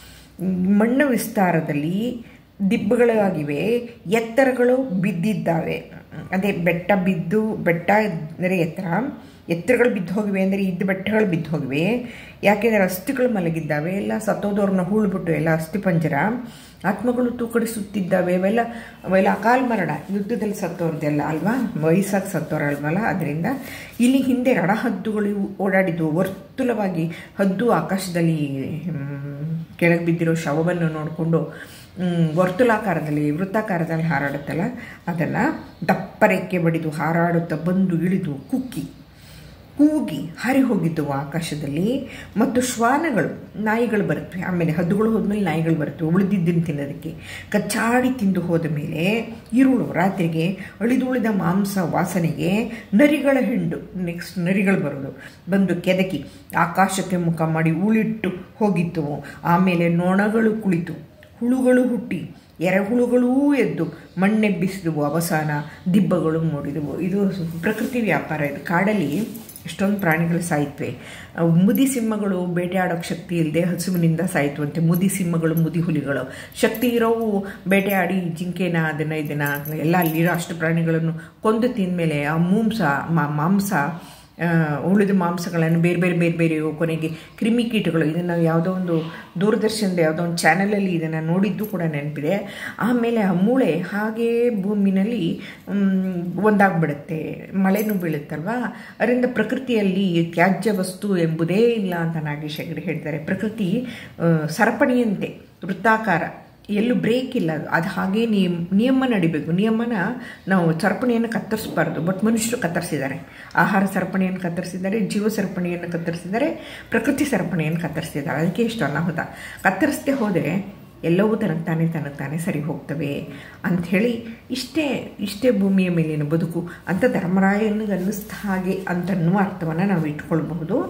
ಮಣ್ಣು ವಿಸ್ತಾರದಲ್ಲಿ ದಿಬ್ಬಗಳಾಗಿವೆ ಎತ್ತರಗಳು ಬಿದ್ದಿದ್ದಾವೆ ಅದೇ ಬೆಟ್ಟ ಬಿದ್ದು ಬೆಟ್ಟ ಅಂದರೆ ಎತ್ತರ ಎತ್ತರಗಳು ಬಿದ್ದು ಹೋಗಿವೆ ಅಂದರೆ ಇದ್ದ ಬೆಟ್ಟಗಳು ಬಿದ್ದು ಹೋಗಿವೆ ಯಾಕೆಂದರೆ ಅಸ್ಥಿಗಳು ಮಲಗಿದ್ದಾವೆ ಎಲ್ಲ ಸತ್ತೋದವ್ರನ್ನ ಹೂಳ್ಬಿಟ್ಟು ಎಲ್ಲ ಅಸ್ಥಿ ಪಂಜರ ಆತ್ಮಗಳು ತೂಕಡಿಸುತ್ತಿದ್ದಾವೆ ಅವೆಲ್ಲ ಅವೆಲ್ಲ ಅಕಾಲ ಮರಣ ಯುದ್ಧದಲ್ಲಿ ಸತ್ತೋರ್ದೆಲ್ಲ ಅಲ್ವಾ ವಯಸ್ಸಾಗಿ ಸತ್ತೋರಲ್ವಲ್ಲ ಅದರಿಂದ ಇಲ್ಲಿ ಹಿಂದೆ ರಣಹದ್ದುಗಳು ಓಡಾಡಿದ್ವು ವರ್ತುಲವಾಗಿ ಹದ್ದು ಆಕಾಶದಲ್ಲಿ ಕೆಳಗೆ ಬಿದ್ದಿರೋ ಶವವನ್ನು ನೋಡಿಕೊಂಡು ವರ್ತುಲಾಕಾರದಲ್ಲಿ ವೃತ್ತಾಕಾರದಲ್ಲಿ ಹಾರಾಡುತ್ತಲ್ಲ ಅದನ್ನು ದಪ್ಪ ರೆಕ್ಕೆ ಬಡಿದು ಹಾರಾಡುತ್ತಾ ಬಂದು ಇಳಿದು ಕುಕ್ಕಿ ಕೂಗಿ ಹಾರಿ ಹೋಗಿದ್ದವು ಆಕಾಶದಲ್ಲಿ ಮತ್ತು ಶ್ವಾನಗಳು ನಾಯಿಗಳು ಬರುತ್ತವೆ ಆಮೇಲೆ ಹದ್ದುಗಳು ಹೋದ್ಮೇಲೆ ನಾಯಿಗಳು ಬರುತ್ತವೆ ಉಳಿದಿದ್ದನ್ನು ತಿನ್ನೋದಕ್ಕೆ ಕಚ್ಚಾಡಿ ತಿಂದು ಹೋದ ಮೇಲೆ ಇರುಳು ರಾತ್ರಿಗೆ ಅಳಿದುಳಿದ ಮಾಂಸ ವಾಸನೆಗೆ ನರಿಗಳ ಹಿಂಡು ನೆಕ್ಸ್ಟ್ ನರಿಗಳು ಬರೋದು ಬಂದು ಕೆದಕಿ ಆಕಾಶಕ್ಕೆ ಮುಖ ಮಾಡಿ ಉಳಿಟ್ಟು ಹೋಗಿದ್ದವು ಆಮೇಲೆ ನೊಣಗಳು ಕುಳಿತು ಹುಳುಗಳು ಹುಟ್ಟಿ ಎರೆಹುಳುಗಳೂ ಎದ್ದು ಮಣ್ಣೆಬ್ಬಿಸಿದವು ಅವಸಾನ ದಿಬ್ಬಗಳು ಮೂಡಿದವು ಇದು ಪ್ರಕೃತಿ ವ್ಯಾಪಾರ ಇದು ಕಾಡಲ್ಲಿ ಎಷ್ಟೊಂದು ಪ್ರಾಣಿಗಳು ಸಾಯ್ತವೆ ಮುದಿ ಸಿಂಹಗಳು ಬೇಟೆಯಾಡೋಕ್ಕೆ ಶಕ್ತಿ ಇಲ್ಲದೆ ಹಸುವಿನಿಂದ ಸಾಯ್ತವಂತೆ ಮುದಿ ಸಿಂಹಗಳು ಮುದಿ ಹುಲಿಗಳು ಶಕ್ತಿ ಇರೋವು ಬೇಟೆಯಾಡಿ ಜಿಂಕೆನ ಅದನ್ನು ಇದನ್ನು ಎಲ್ಲ ಅಲ್ಲಿರೋ ಅಷ್ಟು ಪ್ರಾಣಿಗಳನ್ನು ಕೊಂದು ತಿಂದಮೇಲೆ ಆ ಮೂಂಸ ಮಾಂಸ ಆ, ಉಳಿದ ಮಾಂಸಗಳನ್ನು ಬೇರೆ ಬೇರೆ ಬೇರೆ ಬೇರೆ ಕೊನೆಗೆ ಕ್ರಿಮಿಕೀಟಗಳು ಇದನ್ನು ಯಾವುದೋ ಒಂದು ದೂರದರ್ಶನದ ಯಾವುದೋ ಒಂದು ಚಾನಲಲ್ಲಿ ಇದನ್ನು ನೋಡಿದ್ದು ಕೂಡ ನೆನಪಿದೆ ಆಮೇಲೆ ಆ ಮೂಳೆ ಹಾಗೇ ಭೂಮಿನಲ್ಲಿ ಮ್, ಒಂದಾಗ್ಬಿಡುತ್ತೆ ಮಳೆನೂ ಬೀಳುತ್ತಲ್ವಾ ಅದರಿಂದ ಪ್ರಕೃತಿಯಲ್ಲಿ ತ್ಯಾಜ್ಯ ವಸ್ತು ಎಂಬುದೇ ಇಲ್ಲ ಅಂತ ನಾಗೇಶ್ ಹೆಗಡೆ ಹೇಳ್ತಾರೆ ಪ್ರಕೃತಿ ಆ, ಸರಪಣಿಯಂತೆ ವೃತ್ತಾಕಾರ ಎಲ್ಲೂ ಬ್ರೇಕ್ ಇಲ್ಲ ಅದು ಅದು ಹಾಗೇ ನಿಯಮ ನಿಯಮ ನಡಿಬೇಕು ನಿಯಮನ ನಾವು ಸರಪಣಿಯನ್ನು ಕತ್ತರಿಸಬಾರ್ದು ಬಟ್ ಮನುಷ್ಯರು ಕತ್ತರಿಸಿದ್ದಾರೆ ಆಹಾರ ಸರಪಣಿಯನ್ನು ಕತ್ತರಿಸಿದ್ದಾರೆ ಜೀವ ಸರಪಣಿಯನ್ನು ಕತ್ತರಿಸಿದ್ದಾರೆ ಪ್ರಕೃತಿ ಸರಪಣಿಯನ್ನು ಕತ್ತರಿಸಿದ್ದಾರೆ ಅದಕ್ಕೆ ಇಷ್ಟು ಅನಾಹುತ ಕತ್ತರಿಸದೆ ಹೋದರೆ ಎಲ್ಲವೂ ತನಗೆ ತಾನೇ ತನಗೆ ತಾನೇ ಸರಿ ಹೋಗ್ತವೆ ಅಂಥೇಳಿ ಇಷ್ಟೇ ಇಷ್ಟೇ ಭೂಮಿಯ ಮೇಲಿನ ಬದುಕು ಅಂತ ಧರ್ಮರಾಯನಿಗೆ ಅನ್ನಿಸ್ದ ಹಾಗೆ ಅಂತನ್ನುವ ಅರ್ಥವನ್ನು ನಾವು ಇಟ್ಕೊಳ್ಬಹುದು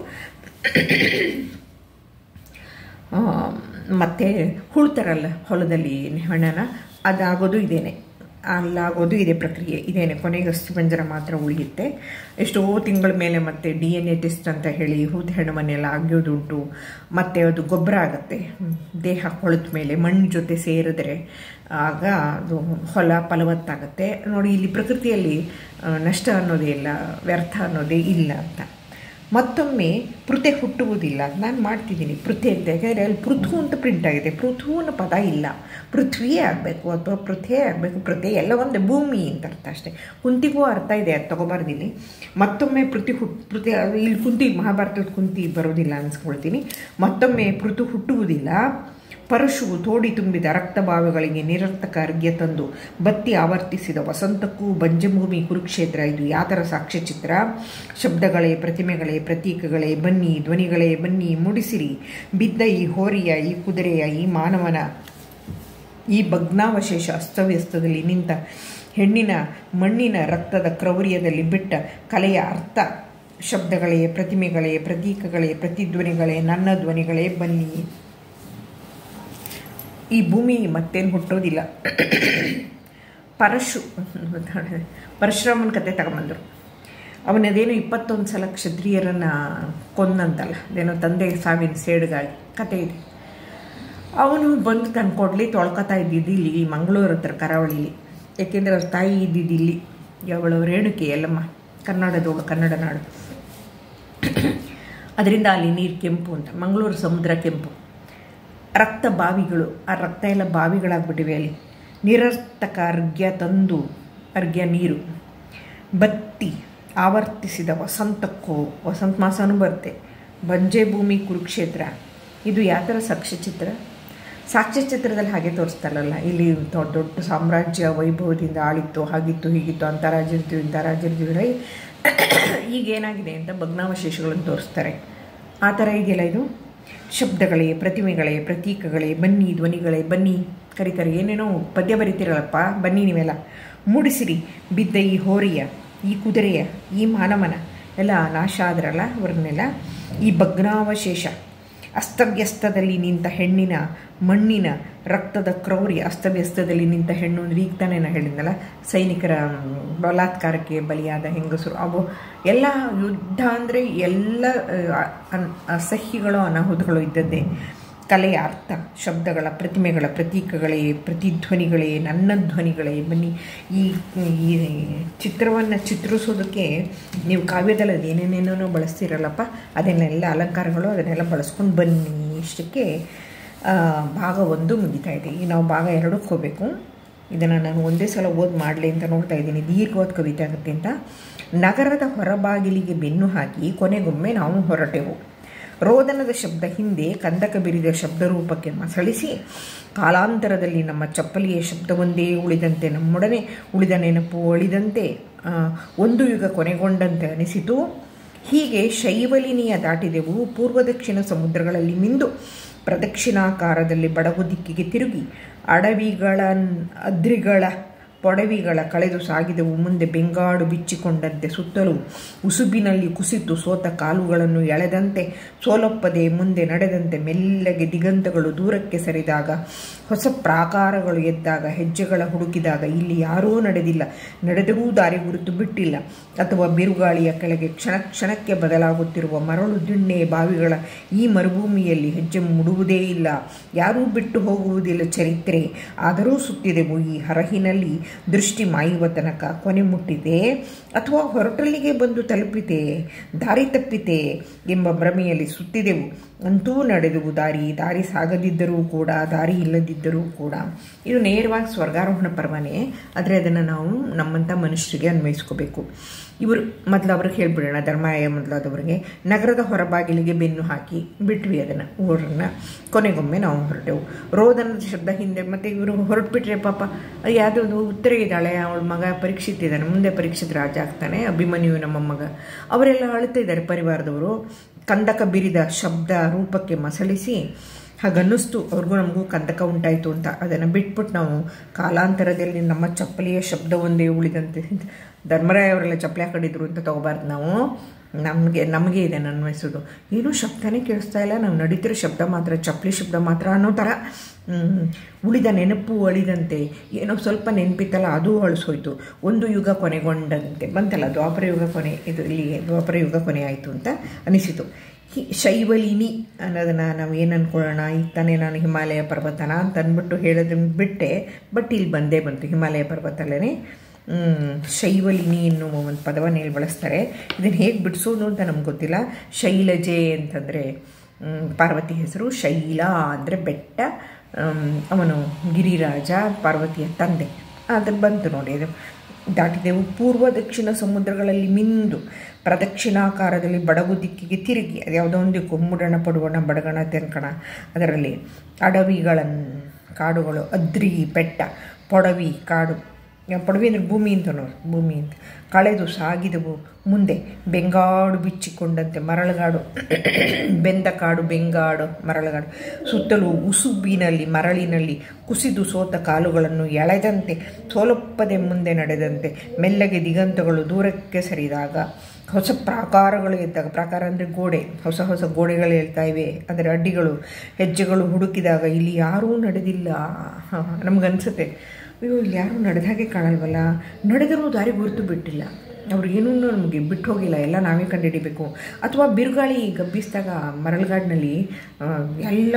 ಆ, ಮತ್ತೆ ಹುಳ್ತಾರಲ್ಲ ಹೊಲದಲ್ಲಿ ಹಣ್ಣನ ಅದಾಗೋದು ಇದೇನೆ ಅಲ್ಲಾಗೋದು ಇದೇ ಪ್ರಕ್ರಿಯೆ ಇದೇನೆ ಕೊನೆಗೆ ಅಸ್ಥಿಪಂಜರ ಮಾತ್ರ ಉಳಿಯುತ್ತೆ ಎಷ್ಟೋ ತಿಂಗಳ ಮೇಲೆ ಮತ್ತೆ ಡಿ ಎನ್ ಎ ಟೆಸ್ಟ್ ಅಂತ ಹೇಳಿ ಹೂತು ಹೆಣ್ಣು ಮನೆಯೆಲ್ಲ ಆಗ್ಯೋದುಂಟು ಮತ್ತು ಅದು ಗೊಬ್ಬರ ಆಗುತ್ತೆ ಹ್ಮ್. ದೇಹ ಕೊಳೆತ ಮೇಲೆ ಮಣ್ಣು ಜೊತೆ ಸೇರಿದ್ರೆ ಆಗ ಅದು ಹೊಲ ಫಲವತ್ತಾಗುತ್ತೆ ನೋಡಿ ಇಲ್ಲಿ ಪ್ರಕೃತಿಯಲ್ಲಿ ಆ, ನಷ್ಟ ಅನ್ನೋದೇ ಇಲ್ಲ ವ್ಯರ್ಥ ಅನ್ನೋದೇ ಇಲ್ಲ ಅಂತ ಮತ್ತೊಮ್ಮೆ ಪೃಥೆ ಹುಟ್ಟುವುದಿಲ್ಲ ನಾನು ಮಾಡ್ತಿದ್ದೀನಿ ಪೃಥೆ ಅಂತ ಯಾಕೆಂದರೆ ಅಲ್ಲಿ ಪೃಥು ಅಂತ ಪ್ರಿಂಟ್ ಆಗಿದೆ ಪೃಥು ಅನ್ನೋ ಪದ ಇಲ್ಲ ಪೃಥ್ವಿಯೇ ಆಗಬೇಕು ಅಥವಾ ಪೃಥೆ ಆಗಬೇಕು ಪೃಥೆ ಎಲ್ಲ ಒಂದೇ ಭೂಮಿ ಅಂತ ಅರ್ಥ ಅಷ್ಟೇ ಕುಂತಿಗೂ ಅರ್ಥ ಇದೆ ಅದು ತಗೋಬಾರ್ದು ಇಲ್ಲಿ ಮತ್ತೊಮ್ಮೆ ಪೃಥಿ ಹುಟ್ ಪೃಥೆ ಅದು ಇಲ್ಲಿ ಕುಂತಿ ಮಹಾಭಾರತದ ಕುಂತಿ ಬರೋದಿಲ್ಲ ಅನ್ಸ್ಕೊಳ್ತೀನಿ ಮತ್ತೊಮ್ಮೆ ಪೃಥು ಹುಟ್ಟುವುದಿಲ್ಲ ಪರಶುವು ತೋಡಿ ತುಂಬಿದ ರಕ್ತಭಾವಗಳಿಗೆ ನಿರರ್ಥಕ ಅರ್ಘ್ಯ ತಂದು ಬತ್ತಿ ಆವರ್ತಿಸಿದ ವಸಂತಕ್ಕೂ ಬಂಜಭೂಮಿ ಕುರುಕ್ಷೇತ್ರ ಇದು ಯಾತರ ಸಾಕ್ಷ್ಯಚಿತ್ರ ಶಬ್ದಗಳೇ ಪ್ರತಿಮೆಗಳೇ ಪ್ರತೀಕಗಳೇ ಬನ್ನಿ ಧ್ವನಿಗಳೇ ಬನ್ನಿ ಮುಡಿಸಿರಿ ಬಿದ್ದ ಈ ಹೋರಿಯ ಈ ಕುದುರೆಯ ಈ ಮಾನವನ ಈ ಭಗ್ನಾವಶೇಷ ಅಸ್ತವ್ಯಸ್ತದಲ್ಲಿ ನಿಂತ ಹೆಣ್ಣಿನ ಮಣ್ಣಿನ ರಕ್ತದ ಕ್ರೌರ್ಯದಲ್ಲಿ ಬಿಟ್ಟ ಕಲೆಯ ಅರ್ಥ ಶಬ್ದಗಳೇ ಪ್ರತಿಮೆಗಳೇ ಪ್ರತೀಕಗಳೇ ಪ್ರತಿಧ್ವನಿಗಳೇ ನನ್ನ ಧ್ವನಿಗಳೇ ಬನ್ನಿ ಈ ಭೂಮಿ ಮತ್ತೇನು ಹುಟ್ಟೋದಿಲ್ಲ ಪರಶು ಪರಶುರಾಮನ ಕತೆ ತಗೊಂಬಂದರು ಅವನದೇನೋ ಇಪ್ಪತ್ತೊಂದು ಸಲ ಕ್ಷತ್ರಿಯರನ್ನು ಕೊಂದಂತಲ್ಲ ಅದೇನೋ ತಂದೆ ಸಾವಿನ ಸೇಡ್ಗಾಗಿ ಕತೆ ಇದೆ ಅವನು ಬಂದು ತನ್ನ ಕೊಡ್ಲಿ ತೊಳ್ಕೊತಾ ಇದ್ದಿದ್ದು ಇಲ್ಲಿ ಮಂಗಳೂರು ಹತ್ರ ಕರಾವಳಿಲಿ ಏಕೆಂದರೆ ಅವ್ರ ತಾಯಿ ಇದ್ದಿದ್ದು ಇಲ್ಲಿ ಅವಳು ರೇಣುಕೆ ಎಲ್ಲಮ್ಮ ಕನ್ನಡದವಳು ಕನ್ನಡ ನಾಡು ಅದರಿಂದ ಅಲ್ಲಿ ನೀರು ಕೆಂಪು ಅಂತ ಮಂಗಳೂರು ಸಮುದ್ರ ಕೆಂಪು ರಕ್ತ ಬಾವಿಗಳು ಆ ರಕ್ತ ಎಲ್ಲ ಬಾವಿಗಳಾಗ್ಬಿಟ್ಟಿವೆ ಅಲ್ಲಿ ನಿರರ್ಥಕ ಅರ್ಘ್ಯ ತಂದು ಅರ್ಘ್ಯ ನೀರು ಬತ್ತಿ ಆವರ್ತಿಸಿದ ವಸಂತಕ್ಕೂ ವಸಂತ ಮಾಸನೂ ಬರುತ್ತೆ ಬಂಜೆ ಭೂಮಿ ಕುರುಕ್ಷೇತ್ರ ಇದು ಯಾವ ಥರ ಸಾಕ್ಷ್ಯಚಿತ್ರ ಸಾಕ್ಷ್ಯಚಿತ್ರದಲ್ಲಿ ಹಾಗೆ ತೋರಿಸ್ತಾರಲ್ಲ ಇಲ್ಲಿ ದೊಡ್ಡ ದೊಡ್ಡ ಸಾಮ್ರಾಜ್ಯ ವೈಭವದಿಂದ ಆಳಿತ್ತು ಹಾಗಿತ್ತು ಹೀಗಿತ್ತು ಅಂತ ರಾಜ್ಯರ್ತೀವಿ ಇಂಥ ರಾಜ್ಯರ್ತೀವಿ ಈಗ ಏನಾಗಿದೆ ಅಂತ ಭಗ್ನಾವಶೇಷಗಳನ್ನು ತೋರಿಸ್ತಾರೆ ಆ ಥರ ಇದೆಯಲ್ಲ ಇದು ಶಬ್ದಗಳೇ ಪ್ರತಿಮೆಗಳೇ ಪ್ರತೀಕಗಳೇ ಬನ್ನಿ ಧ್ವನಿಗಳೇ ಬನ್ನಿ ಕರಿ ಕರಿ ಏನೇನೋ ಪದ್ಯ ಬರೀತಿರಲ್ಲಪ್ಪ ಬನ್ನಿ ನೀವೆಲ್ಲ ಮೂಡಿಸಿರಿ ಬಿದ್ದ ಈ ಹೋರಿಯ ಈ ಕುದುರೆಯ ಈ ಮಾನವನ ಎಲ್ಲ ನಾಶ ಆದ್ರಲ್ಲ ಅವ್ರನ್ನೆಲ್ಲ ಈ ಭಗ್ನಾವಶೇಷ ಅಸ್ತವ್ಯಸ್ತದಲ್ಲಿ ನಿಂತ ಹೆಣ್ಣಿನ ಮಣ್ಣಿನ ರಕ್ತದ ಕ್ರೌರ್ಯ ಅಸ್ತವ್ಯಸ್ತದಲ್ಲಿ ನಿಂತ ಹೆಣ್ಣು ಅಂದ್ರೆ ಈಗ ತಾನೇ ನಾ ಹೇಳಿದ್ನಲ್ಲ ಸೈನಿಕರ ಬಲಾತ್ಕಾರಕ್ಕೆ ಬಲಿಯಾದ ಹೆಂಗಸರು ಅವು ಎಲ್ಲ ಯುದ್ಧ ಅಂದರೆ ಎಲ್ಲ ಆ, ಅನ್- ಅಸಹ್ಯಗಳು ಅನಾಹುತಗಳು ಇದ್ದದ್ದೇ ಕಲೆಯ ಅರ್ಥ ಶಬ್ದಗಳ ಪ್ರತಿಮೆಗಳ ಪ್ರತೀಕಗಳೇ ಪ್ರತಿಧ್ವನಿಗಳೇ ನನ್ನ ಧ್ವನಿಗಳೇ ಬನ್ನಿ ಈ ಈ ಚಿತ್ರವನ್ನು ಚಿತ್ರಿಸೋದಕ್ಕೆ ನೀವು ಕಾವ್ಯದಲ್ಲಿ ಅದೇನೇನೇನೋ ಬಳಸ್ತಿರಲ್ಲಪ್ಪ ಅದನ್ನೆಲ್ಲ ಅಲಂಕಾರಗಳು ಅದನ್ನೆಲ್ಲ ಬಳಸ್ಕೊಂಡು ಬನ್ನಿ ಇಷ್ಟಕ್ಕೆ ಆ, ಭಾಗ ಒಂದು ಮುಗಿತಾ ಇದೆ ಈಗ ನಾವು ಭಾಗ ಎರಡಕ್ಕೆ ಹೋಗಬೇಕು ಇದನ್ನು ನಾನು ಒಂದೇ ಸಲ ಓದ್ ಮಾಡಲಿ ಅಂತ ನೋಡ್ತಾ ಇದ್ದೀನಿ ದೀರ್ಘವಾದ ಕವಿತೆ ಆಗುತ್ತೆ ಅಂತ ನಗರದ ಹೊರಬಾಗಿಲಿಗೆ ಬೆನ್ನು ಹಾಕಿ ಕೊನೆಗೊಮ್ಮೆ ನಾವು ಹೊರಟೆವು ರೋದನದ ಶಬ್ದ ಹಿಂದೆ ಕಂದಕ ಬಿರಿದ ಶಬ್ದರೂಪಕ್ಕೆ ಮಸಳಿಸಿ ಕಾಲಾಂತರದಲ್ಲಿ ನಮ್ಮ ಚಪ್ಪಲಿಯ ಶಬ್ದವೊಂದೇ ಉಳಿದಂತೆ ನಮ್ಮೊಡನೆ ಉಳಿದ ನೆನಪು ಅಳಿದಂತೆ ಆ, ಒಂದು ಯುಗ ಕೊನೆಗೊಂಡಂತೆ ಅನಿಸಿತು ಹೀಗೆ ಶೈವಲಿನಿಯ ದಾಟಿದೆವು ಪೂರ್ವ ದಕ್ಷಿಣ ಸಮುದ್ರಗಳಲ್ಲಿ ಮಿಂದು ಪ್ರದಕ್ಷಿಣಾಕಾರದಲ್ಲಿ ಬಡಗು ದಿಕ್ಕಿಗೆ ತಿರುಗಿ ಅಡವಿಗಳ ಅದ್ರಿಗಳ ಪೊಡವಿಗಳ ಕಳೆದು ಸಾಗಿದೆವು ಮುಂದೆ ಬೆಂಗಾಡು ಬಿಚ್ಚಿಕೊಂಡಂತೆ ಸುತ್ತಲೂ ಉಸುಬಿನಲ್ಲಿ ಕುಸಿತು ಸೋತ ಕಾಲುಗಳನ್ನು ಎಳೆದಂತೆ ಸೋಲೊಪ್ಪದೆ ಮುಂದೆ ನಡೆದಂತೆ ಮೆಲ್ಲಗೆ ದಿಗಂತಗಳು ದೂರಕ್ಕೆ ಸರಿದಾಗ ಹೊಸ ಪ್ರಾಕಾರಗಳು ಎದ್ದಾಗ ಹೆಜ್ಜೆಗಳ ಹುಡುಕಿದಾಗ ಇಲ್ಲಿ ಯಾರೂ ನಡೆದಿಲ್ಲ ನಡೆದರೂ ದಾರಿ ಗುರುತು ಬಿಟ್ಟಿಲ್ಲ ಅಥವಾ ಬಿರುಗಾಳಿಯ ಕೆಳಗೆ ಕ್ಷಣ ಕ್ಷಣಕ್ಕೆ ಬದಲಾಗುತ್ತಿರುವ ಮರಳು ದಿಣ್ಣೆ ಬಾವಿಗಳ ಈ ಮರುಭೂಮಿಯಲ್ಲಿ ಹೆಜ್ಜೆ ಮೂಡುವುದೇ ಇಲ್ಲ ಯಾರೂ ಬಿಟ್ಟು ಹೋಗುವುದಿಲ್ಲ ಚರಿತ್ರೆ ಆದರೂ ಸುತ್ತಿದೆವು ಈ ಹರಹಿನಲ್ಲಿ ದೃಷ್ಟಿ ಮಾಯುವ ತನಕ ಕೊನೆ ಮುಟ್ಟಿದೆ ಅಥವಾ ಹೊರಟಲ್ಲಿಗೆ ಬಂದು ತಲುಪಿತೆ ದಾರಿ ತಪ್ಪಿತೆ ಎಂಬ ಭ್ರಮೆಯಲ್ಲಿ ಸುತ್ತಿದೆವು ಅಂತೂ ನಡೆದೆವು ದಾರಿ ದಾರಿ ಸಾಗದಿದ್ದರೂ ಕೂಡ ದಾರಿ ಇಲ್ಲದಿದ್ದರೂ ಕೂಡ ಇದು ನೇರವಾಗಿ ಸ್ವರ್ಗಾರೋಹಣ ಪರ್ವನೇ ಆದರೆ ಅದನ್ನು ನಾವು ನಮ್ಮಂಥ ಮನುಷ್ಯರಿಗೆ ಅನ್ವಯಿಸ್ಕೋಬೇಕು ಇವರು ಮೊದಲು ಅವ್ರಿಗೆ ಹೇಳ್ಬಿಡೋಣ ಧರ್ಮಾಯ ಮೊದಲಾದವರಿಗೆ ನಗರದ ಹೊರಬಾಗಿಲಿಗೆ ಬೆನ್ನು ಹಾಕಿ ಬಿಟ್ವಿ ಅದನ್ನು ಊರನ್ನು ಕೊನೆಗೊಮ್ಮೆ ನಾವು ಹೊರಟೆವು ರೋದನದ ಶಬ್ದ ಹಿಂದೆ ಮತ್ತು ಇವರು ಹೊರಟ್ಬಿಟ್ರೆ ಪಾಪ ಯಾವುದೋ ಉತ್ತರ ಇದ್ದಾಳೆ ಅವಳ ಮಗ ಪರೀಕ್ಷಿತ್ ಇದ್ದಾನೆ ಮುಂದೆ ಪರೀಕ್ಷಿತ್ ರಾಜ ಆಗ್ತಾನೆ ಅಭಿಮನ್ಯು ನಮ್ಮ ಮಗ ಅವರೆಲ್ಲ ಅಳ್ತಾ ಇದ್ದಾರೆ ಪರಿವಾರದವರು ಕಂದಕ ಬಿರಿದ ಶಬ್ದ ರೂಪಕ್ಕೆ ಮಸಳಿಸಿ ಹಾಗನ್ನಿಸ್ತು ಅವ್ರಿಗೂ ನಮಗೂ ಕಂದಕ ಉಂಟಾಯಿತು ಅಂತ ಅದನ್ನು ಬಿಟ್ಬಿಟ್ಟು ನಾವು ಕಾಲಾಂತರದಲ್ಲಿ ನಮ್ಮ ಚಪ್ಪಲಿಯ ಶಬ್ದ ಒಂದೇ ಉಳಿದಂತೆ ಧರ್ಮರಾಯ ಅವರೆಲ್ಲ ಚಪ್ಪಲಿ ಹಾಕೊಂಡಿದ್ರು ಅಂತ ತಗೋಬಾರ್ದು ನಾವು ನಮಗೆ ನಮಗೆ ಇದನ್ನು ಅನ್ವಯಿಸೋದು ಏನೂ ಶಬ್ದನೇ ಕೇಳಿಸ್ತಾ ಇಲ್ಲ ನಾವು ನಡೀತಿರೋ ಶಬ್ದ ಮಾತ್ರ ಚಪ್ಪಲಿ ಶಬ್ದ ಮಾತ್ರ ಅನ್ನೋ ಥರ ಉಳಿದ ನೆನಪು ಅಳಿದಂತೆ ಏನೋ ಸ್ವಲ್ಪ ನೆನಪಿತ್ತಲ್ಲ ಅದು ಅಳಿಸೋಯ್ತು ಒಂದು ಯುಗ ಕೊನೆಗೊಂಡಂತೆ ಬಂತಲ್ಲ ದ್ವಾಪರ ಯುಗ ಕೊನೆ ಇದು ಇಲ್ಲಿ ದ್ವಾಪರ ಯುಗ ಕೊನೆ ಆಯಿತು ಅಂತ ಅನಿಸಿತು ಹಿ ಶೈವಲಿನಿ ಅನ್ನೋದನ್ನು ನಾವು ಏನು ಅಂದ್ಕೊಳ್ಳೋಣ ಈಗ ತಾನೇ ನಾನು ಹಿಮಾಲಯ ಪರ್ವತನ ಅಂತ ಅಂದ್ಬಿಟ್ಟು ಹೇಳೋದನ್ನ ಬಿಟ್ಟೆ ಬಟ್ ಇಲ್ಲಿ ಬಂದೇ ಬಂತು ಹಿಮಾಲಯ ಪರ್ವತಲ್ಲೇ ಶೈವಲಿನಿ ಎನ್ನುವ ಒಂದು ಪದವನ್ನು ಹೇಳಿ ಬಳಸ್ತಾರೆ ಇದನ್ನು ಹೇಗೆ ಬಿಡಿಸೋದು ಅಂತ ನಮ್ಗೆ ಗೊತ್ತಿಲ್ಲ ಶೈಲಜೆ ಅಂತಂದರೆ ಪಾರ್ವತಿ ಹೆಸರು ಶೈಲ ಅಂದರೆ ಬೆಟ್ಟ ಅವನು ಗಿರಿರಾಜ ಪಾರ್ವತಿಯ ತಂದೆ ಅದು ಬಂತು ನೋಡಿ ಅದು ದಾಟಿದೆವು ಪೂರ್ವ ದಕ್ಷಿಣ ಸಮುದ್ರಗಳಲ್ಲಿ ಮಿಂದು ಪ್ರದಕ್ಷಿಣಾಕಾರದಲ್ಲಿ ಬಡಗು ದಿಕ್ಕಿಗೆ ತಿರುಗಿ ಅದು ಯಾವುದೋ ಒಂದು ದಿಕ್ಕು ಮುಡಣ ಪಡುವಣ ಬಡಗಣ ತೆನ್ಕಣ ಅದರಲ್ಲಿ ಅಡವಿಗಳನ್ನು ಕಾಡುಗಳು ಅದ್ರಿ ಬೆಟ್ಟ ಪೊಡವಿ ಕಾಡು ಪೊಡವಿ ಅಂದರೆ ಭೂಮಿ ಅಂತ ನೋಡಿ ಭೂಮಿ ಅಂತ ಕಳೆದು ಸಾಗಿದವು ಮುಂದೆ ಬೆಂಗಾಡು ಬಿಚ್ಚಿಕೊಂಡಂತೆ ಮರಳುಗಾಡು ಬೆಂದ ಕಾಡು ಬೆಂಗಾಡು ಮರಳುಗಾಡು ಸುತ್ತಲೂ ಉಸುಬಿನಲ್ಲಿ ಮರಳಿನಲ್ಲಿ ಕುಸಿದು ಸೋತ ಕಾಲುಗಳನ್ನು ಎಳೆದಂತೆ ಸೋಲೊಪ್ಪದೆ ಮುಂದೆ ನಡೆದಂತೆ ಮೆಲ್ಲಗೆ ದಿಗಂತಗಳು ದೂರಕ್ಕೆ ಸರಿದಾಗ ಹೊಸ ಪ್ರಾಕಾರಗಳು ಎದ್ದಾಗ ಪ್ರಾಕಾರ ಅಂದರೆ ಗೋಡೆ ಹೊಸ ಹೊಸ ಗೋಡೆಗಳು ಹೇಳ್ತಾ ಇವೆ ಅಂದರೆ ಅಡ್ಡಿಗಳು ಹೆಜ್ಜೆಗಳು ಹುಡುಕಿದಾಗ ಇಲ್ಲಿ ಯಾರೂ ನಡೆದಿಲ್ಲ ನಮಗನ್ಸುತ್ತೆ ಅಯ್ಯೋ ಇಲ್ಲಿ ಯಾರೂ ನಡೆದಾಗೆ ಕಾಣಲ್ವಲ್ಲ ನಡೆದರೂ ದಾರಿ ಗುರುತು ಬಿಟ್ಟಿಲ್ಲ ಅವ್ರಿಗೇನೂ ನಮಗೆ ಬಿಟ್ಟು ಹೋಗಿಲ್ಲ ಎಲ್ಲ ನಾವೇ ಕಂಡುಹಿಡಿಬೇಕು ಅಥವಾ ಬಿರುಗಾಳಿ ಗಬ್ಬಿಸಿದಾಗ ಮರಳುಗಾಡಿನಲ್ಲಿ ಎಲ್ಲ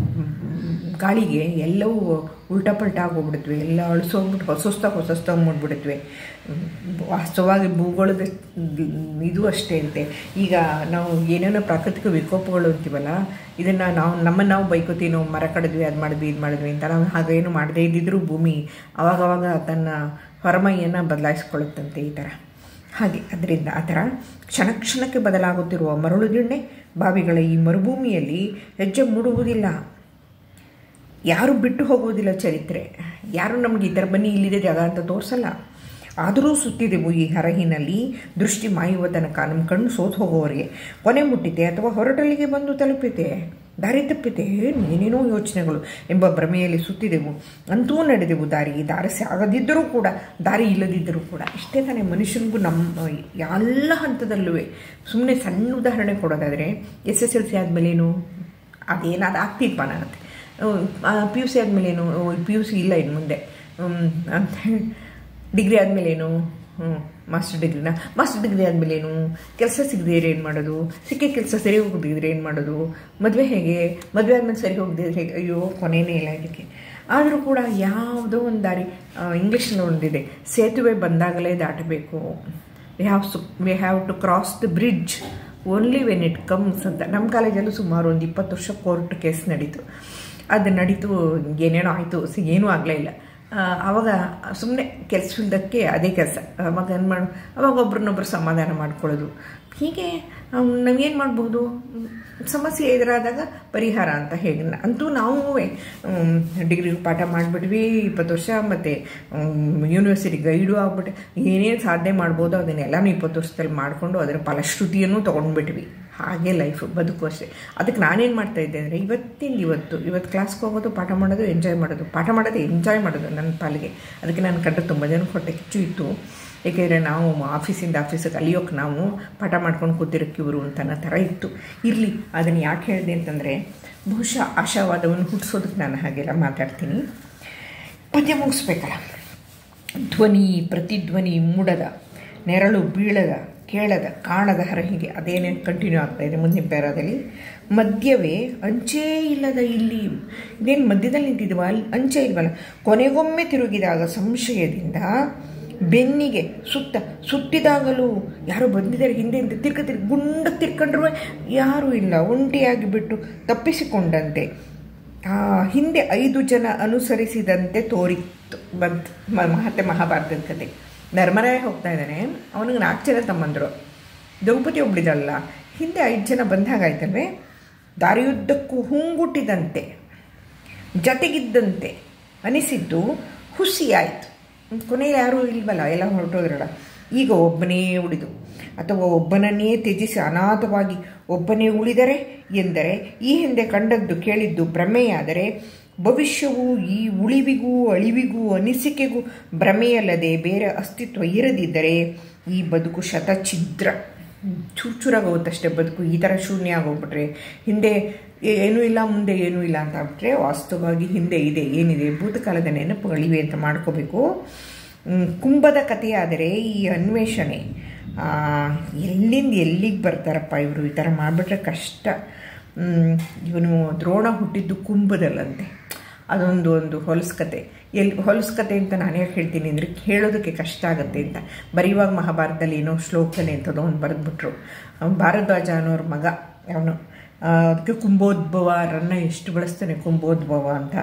ಗಾಳಿಗೆ ಎಲ್ಲವೂ ಉಲ್ಟಾ ಪಲ್ಟಾ ಆಗೋಗ್ಬಿಡುತ್ತವೆ ಎಲ್ಲ ಅಳಿಸೋಗ್ಬಿಟ್ಟು ಹೊಸಸ್ತಾಗ ಹೊಸಸ್ತಾಗ ಮಾಡಿಬಿಡುತ್ತವೆ ವಾಸ್ತವವಾಗಿ ಭೂಗೋಳದ ಇದು ಅಷ್ಟೇ ಅಂತೆ ಈಗ ನಾವು ಏನೇನೋ ಪ್ರಾಕೃತಿಕ ವಿಕೋಪಗಳು ಅಂತೀವಲ್ಲ ಇದನ್ನು ನಾವು ನಮ್ಮನ್ನು ನಾವು ಬೈಕೋತೀವಿ ನಾವು ಮರ ಕಡಿದ್ವಿ ಅದು ಮಾಡಿದ್ವಿ ಇದು ಮಾಡಿದ್ವಿ ಅಂತ ನಾವು ಹಾಗೇನು ಮಾಡದೇ ಇದ್ದಿದ್ರೂ ಭೂಮಿ ಅವಾಗವಾಗ ತನ್ನ ಹೊರಮೈಯನ್ನು ಬದಲಾಯಿಸ್ಕೊಳ್ಳುತ್ತಂತೆ ಈ ಥರ ಹಾಗೆ ಅದರಿಂದ ಆ ಥರ ಕ್ಷಣ ಕ್ಷಣಕ್ಕೆ ಬದಲಾಗುತ್ತಿರುವ ಮರಳು ದಿಣ್ಣೆ ಬಾವಿಗಳ ಈ ಮರುಭೂಮಿಯಲ್ಲಿ ಹೆಜ್ಜೆ ಮೂಡುವುದಿಲ್ಲ ಯಾರು ಬಿಟ್ಟು ಹೋಗುವುದಿಲ್ಲ ಚರಿತ್ರೆ ಯಾರು ನಮಗೆ ಈ ಥರ ಬನ್ನಿ ಇಲ್ಲಿದೆ ಜಾಗ ಅಂತ ತೋರಿಸಲ್ಲ ಆದರೂ ಸುತ್ತಿದೆವು ಈ ಹರಹಿನಲ್ಲಿ ದೃಷ್ಟಿ ಮಾಯುವ ತನಕ ನಮ್ಮ ಕಣ್ಣು ಸೋತು ಹೋಗುವವರಿಗೆ ಕೊನೆ ಮುಟ್ಟಿತೆ ಅಥವಾ ಹೊರಟಲ್ಲಿಗೆ ಬಂದು ತಲುಪಿತೆ ದಾರಿ ತಪ್ಪಿತೆ ಏನೇನೋ ಯೋಚನೆಗಳು ಎಂಬ ಭ್ರಮೆಯಲ್ಲಿ ಸುತ್ತಿದೆವು ಅಂತೂ ನಡೆದೆವು ದಾರಿ ದಾರಿ ಸಾಗದಿದ್ದರೂ ಕೂಡ ದಾರಿ ಇಲ್ಲದಿದ್ದರೂ ಕೂಡ ಇಷ್ಟೇ ತಾನೇ ಮನುಷ್ಯನಿಗೂ ನಮ್ಮ ಎಲ್ಲ ಹಂತದಲ್ಲೂ ಸುಮ್ಮನೆ ಸಣ್ಣ ಉದಾಹರಣೆ ಕೊಡೋದಾದರೆ ಎಸ್ ಎಸ್ ಎಲ್ ಸಿ ಆದಮೇಲೇನು ಅದೇನಾದ್ರು ಆಗ್ತಿತ್ತು ಅನ್ನತ್ತೆ ಪಿ ಯು ಸಿ ಆದಮೇಲೇನು ಪಿ ಯು ಸಿ ಇಲ್ಲ ಇನ್ನು ಮುಂದೆ ಅಂತ ಡಿಗ್ರಿ ಆದಮೇಲೇನು ಹ್ಞೂ ಮಾಸ್ಟರ್ ಡಿಗ್ರಿನ ಮಾಸ್ಟರ್ ಡಿಗ್ರಿ ಆದಮೇಲೇನು ಕೆಲಸ ಸಿಗದಿದ್ರೆ ಏನು ಮಾಡೋದು ಸಿಕ್ಕ ಕೆಲಸ ಸರಿ ಹೋಗದಿದ್ರೆ ಏನು ಮಾಡೋದು ಮದುವೆ ಹೇಗೆ ಮದುವೆ ಆದಮೇಲೆ ಸರಿ ಹೋಗದಿದ್ರೆ ಹೇಗೆ ಅಯ್ಯೋ ಕೊನೆಯೇ ಇಲ್ಲ ಇದಕ್ಕೆ ಆದರೂ ಕೂಡ ಯಾವುದೋ ಒಂದು ದಾರಿ ಇಂಗ್ಲೀಷಲ್ಲಿ ಒಂದಿದೆ ಸೇತುವೆ ಬಂದಾಗಲೇ ದಾಟಬೇಕು ವಿ ಹ್ಯಾವ್ ಸು we have to cross the bridge only when it comes ಅಂತ ನಮ್ಮ ಕಾಲೇಜಲ್ಲೂ ಸುಮಾರು ಒಂದು ಇಪ್ಪತ್ತು ವರ್ಷ ಕೋರ್ಟ್ ಕೇಸ್ ನಡೀತು ಅದು ನಡೀತು ಏನೇನೋ ಆಯಿತು ಸಿ ಏನೂ ಆಗಲೇ ಇಲ್ಲ ಆವಾಗ ಸುಮ್ಮನೆ ಕೆಲಸವಿಲ್ಲದಕ್ಕೆ ಅದೇ ಕೆಲಸ ಅವಾಗ ಏನು ಮಾಡು ಅವಾಗ ಒಬ್ರನ್ನೊಬ್ರು ಸಮಾಧಾನ ಮಾಡ್ಕೊಳ್ಳೋದು ಹೀಗೆ ನಾವೇನು ಮಾಡ್ಬೋದು ಸಮಸ್ಯೆ ಎದುರಾದಾಗ ಪರಿಹಾರ ಅಂತ ಹೇಳಿ ಅಂತೂ ನಾವು ಡಿಗ್ರಿ ಪಾಠ ಮಾಡಿಬಿಟ್ವಿ ಇಪ್ಪತ್ತು ವರ್ಷ ಮತ್ತು ಯೂನಿವರ್ಸಿಟಿ ಗೈಡು ಆಗ್ಬಿಟ್ಟು ಏನೇನು ಸಾಧನೆ ಮಾಡ್ಬೋದು ಅದನ್ನೆಲ್ಲನೂ ಇಪ್ಪತ್ತು ವರ್ಷದಲ್ಲಿ ಮಾಡಿಕೊಂಡು ಅದರ ಫಲಶ್ರುತಿಯನ್ನು ತೊಗೊಂಡ್ಬಿಟ್ವಿ ಹಾಗೆ ಲೈಫು ಬದುಕು ಅಷ್ಟೇ ಅದಕ್ಕೆ ನಾನೇನು ಮಾಡ್ತಾ ಇದ್ದೆ ಅಂದರೆ ಇವತ್ತಿಂದ ಇವತ್ತು ಇವತ್ತು ಕ್ಲಾಸ್ಗೆ ಹೋಗೋದು ಪಾಠ ಮಾಡೋದು ಎಂಜಾಯ್ ಮಾಡೋದು ಪಾಠ ಮಾಡೋದು ಎಂಜಾಯ್ ಮಾಡೋದು ನನ್ನ ಪಾಲಿಗೆ ಅದಕ್ಕೆ ನಾನು ಕಂಡ್ರೆ ತುಂಬ ಜನ ಹೊಟ್ಟೆ ಕಿಚ್ಚು ಇತ್ತು ಏಕೆಂದರೆ ನಾವು ಆಫೀಸಿಂದ ಆಫೀಸಿಗೆ ಅಲಿಯೋಕೆ ನಾವು ಪಾಠ ಮಾಡ್ಕೊಂಡು ಕೂತಿರೋಕ್ಕೆ ಇವರು ಅಂತ ಅನ್ನೋ ಥರ ಇತ್ತು ಇರಲಿ ಅದನ್ನು ಯಾಕೆ ಹೇಳಿದೆ ಅಂತಂದರೆ ಬಹುಶಃ ಆಶಾವಾದವನ್ನು ಹುಟ್ಟಿಸೋದಕ್ಕೆ ನಾನು ಹಾಗೆಲ್ಲ ಮಾತಾಡ್ತೀನಿ ಪದ್ಯ ಮುಗಿಸ್ಬೇಕಲ್ಲ ಧ್ವನಿ ಪ್ರತಿಧ್ವನಿ ಮೂಡದ ನೆರಳು ಬೀಳದ ಕೇಳದ ಕಾಣದ ಹರಹಿಗೆ ಅದೇನೇ ಕಂಟಿನ್ಯೂ ಆಗ್ತಾ ಇದೆ ಮುಂದಿನ ಪ್ಯಾರಾದಲ್ಲಿ ಮಧ್ಯವೇ ಅಂಚೇ ಇಲ್ಲದ ಇಲ್ಲಿ ಇದೇನು ಮಧ್ಯದಲ್ಲಿ ನಿಂತಿದ್ವ ಅಲ್ಲಿ ಅಂಚೆ ಇಲ್ವಲ್ಲ ಕೊನೆಗೊಮ್ಮೆ ತಿರುಗಿದಾಗ ಸಂಶಯದಿಂದ ಬೆನ್ನಿಗೆ ಸುತ್ತ ಸುಟ್ಟಿದಾಗಲೂ ಯಾರೋ ಬಂದಿದ್ದಾರೆ ಹಿಂದೆ ಹಿಂದೆ ತಿರ್ಗ ತಿರ್ಗ ಗುಂಡ ತಿರ್ಕೊಂಡ್ರು ಯಾರೂ ಇಲ್ಲ ಒಂಟಿಯಾಗಿ ಬಿಟ್ಟು ತಪ್ಪಿಸಿಕೊಂಡಂತೆ ಆ ಹಿಂದೆ ಐದು ಜನ ಅನುಸರಿಸಿದಂತೆ ತೋರಿತ್ತು ಬಂತು ಮ- ಮಹತ್ತೆ ಮಹಾಭಾರತದ ಕತೆ ಧರ್ಮರಾಯ ಹೋಗ್ತಾ ಇದ್ದಾನೆ ಅವನಿಗೆ ನಾಲ್ಕು ಜನ ತಮ್ಮಂದರು ದ್ರೌಪದಿ ಒಬ್ಳಿದಲ್ಲ ಹಿಂದೆ ಐದು ಜನ ಬಂದಾಗಾಯ್ತಲ್ವೇ ದಾರಿಯುದ್ದಕ್ಕೂ ಹೂಂಗುಟ್ಟಿದಂತೆ ಜತೆಗಿದ್ದಂತೆ ಅನಿಸಿದ್ದು ಹುಸಿಯಾಯಿತು ಕೊನೆಯಲ್ಲಿ ಯಾರೂ ಇಲ್ವಲ್ಲ ಎಲ್ಲ ಹೊರಟೋದ್ರಲ್ಲ ಈಗ ಒಬ್ಬನೇ ಉಳಿದು ಅಥವಾ ಒಬ್ಬನನ್ನೇ ತ್ಯಜಿಸಿ ಅನಾಥವಾಗಿ ಒಬ್ಬನೇ ಉಳಿದರೆ ಎಂದರೆ ಈ ಹಿಂದೆ ಕಂಡದ್ದು ಕೇಳಿದ್ದು ಭ್ರಮೆಯಾದರೆ ಭವಿಷ್ಯವು ಈ ಉಳಿವಿಗೂ ಅಳಿವಿಗೂ ಅನಿಸಿಕೆಗೂ ಭ್ರಮೆಯಲ್ಲದೆ ಬೇರೆ ಅಸ್ತಿತ್ವ ಇರದಿದ್ದರೆ ಈ ಬದುಕು ಶತಛಿದ್ರ ಚೂರ್ಚೂರಾಗೋಗುತ್ತಷ್ಟೇ ಬದುಕು ಈ ಥರ ಶೂನ್ಯ ಆಗೋಗ್ಬಿಟ್ರೆ ಹಿಂದೆ ಏನೂ ಇಲ್ಲ ಮುಂದೆ ಏನೂ ಇಲ್ಲ ಅಂತ ಆಗ್ಬಿಟ್ರೆ ವಾಸ್ತವವಾಗಿ ಹಿಂದೆ ಇದೆ ಏನಿದೆ ಭೂತಕಾಲದ ನೆನಪುಗಳಿವೆ ಅಂತ ಮಾಡ್ಕೋಬೇಕು ಮ್, ಕುಂಭದ ಕಥೆಯಾದರೆ ಈ ಅನ್ವೇಷಣೆ ಆ, ಎಲ್ಲಿಂದ ಎಲ್ಲಿಗೆ ಬರ್ತಾರಪ್ಪ ಇವರು ಈ ಥರ ಮಾಡಿಬಿಟ್ರೆ ಕಷ್ಟ ಮ್, ಇವನು ದ್ರೋಣ ಹುಟ್ಟಿದ್ದು ಕುಂಭದಲ್ಲಂತೆ ಅದೊಂದು ಒಂದು ಹೊಲಸು ಕತೆ ಎಲ್ಲಿ ಹೊಲಸು ಕತೆ ಅಂತ ನಾನು ಯಾಕೆ ಹೇಳ್ತೀನಿ ಅಂದರೆ ಹೇಳೋದಕ್ಕೆ ಕಷ್ಟ ಆಗುತ್ತೆ ಅಂತ ಬರೆಯುವಾಗ ಮಹಾಭಾರತದಲ್ಲಿ ಏನೋ ಶ್ಲೋಕನೆ ಅಂತದೋ ಒಂದು ಬರೆದ್ಬಿಟ್ರು ಅವ್ನು ಭಾರದ್ವಾಜ ಅನ್ನೋರ ಮಗ ಅವನು ಅದಕ್ಕೆ ಕುಂಭೋದ್ಭವ ರನ್ನ ಎಷ್ಟು ಬಳಸ್ತಾನೆ ಕುಂಭೋದ್ಭವ ಅಂತ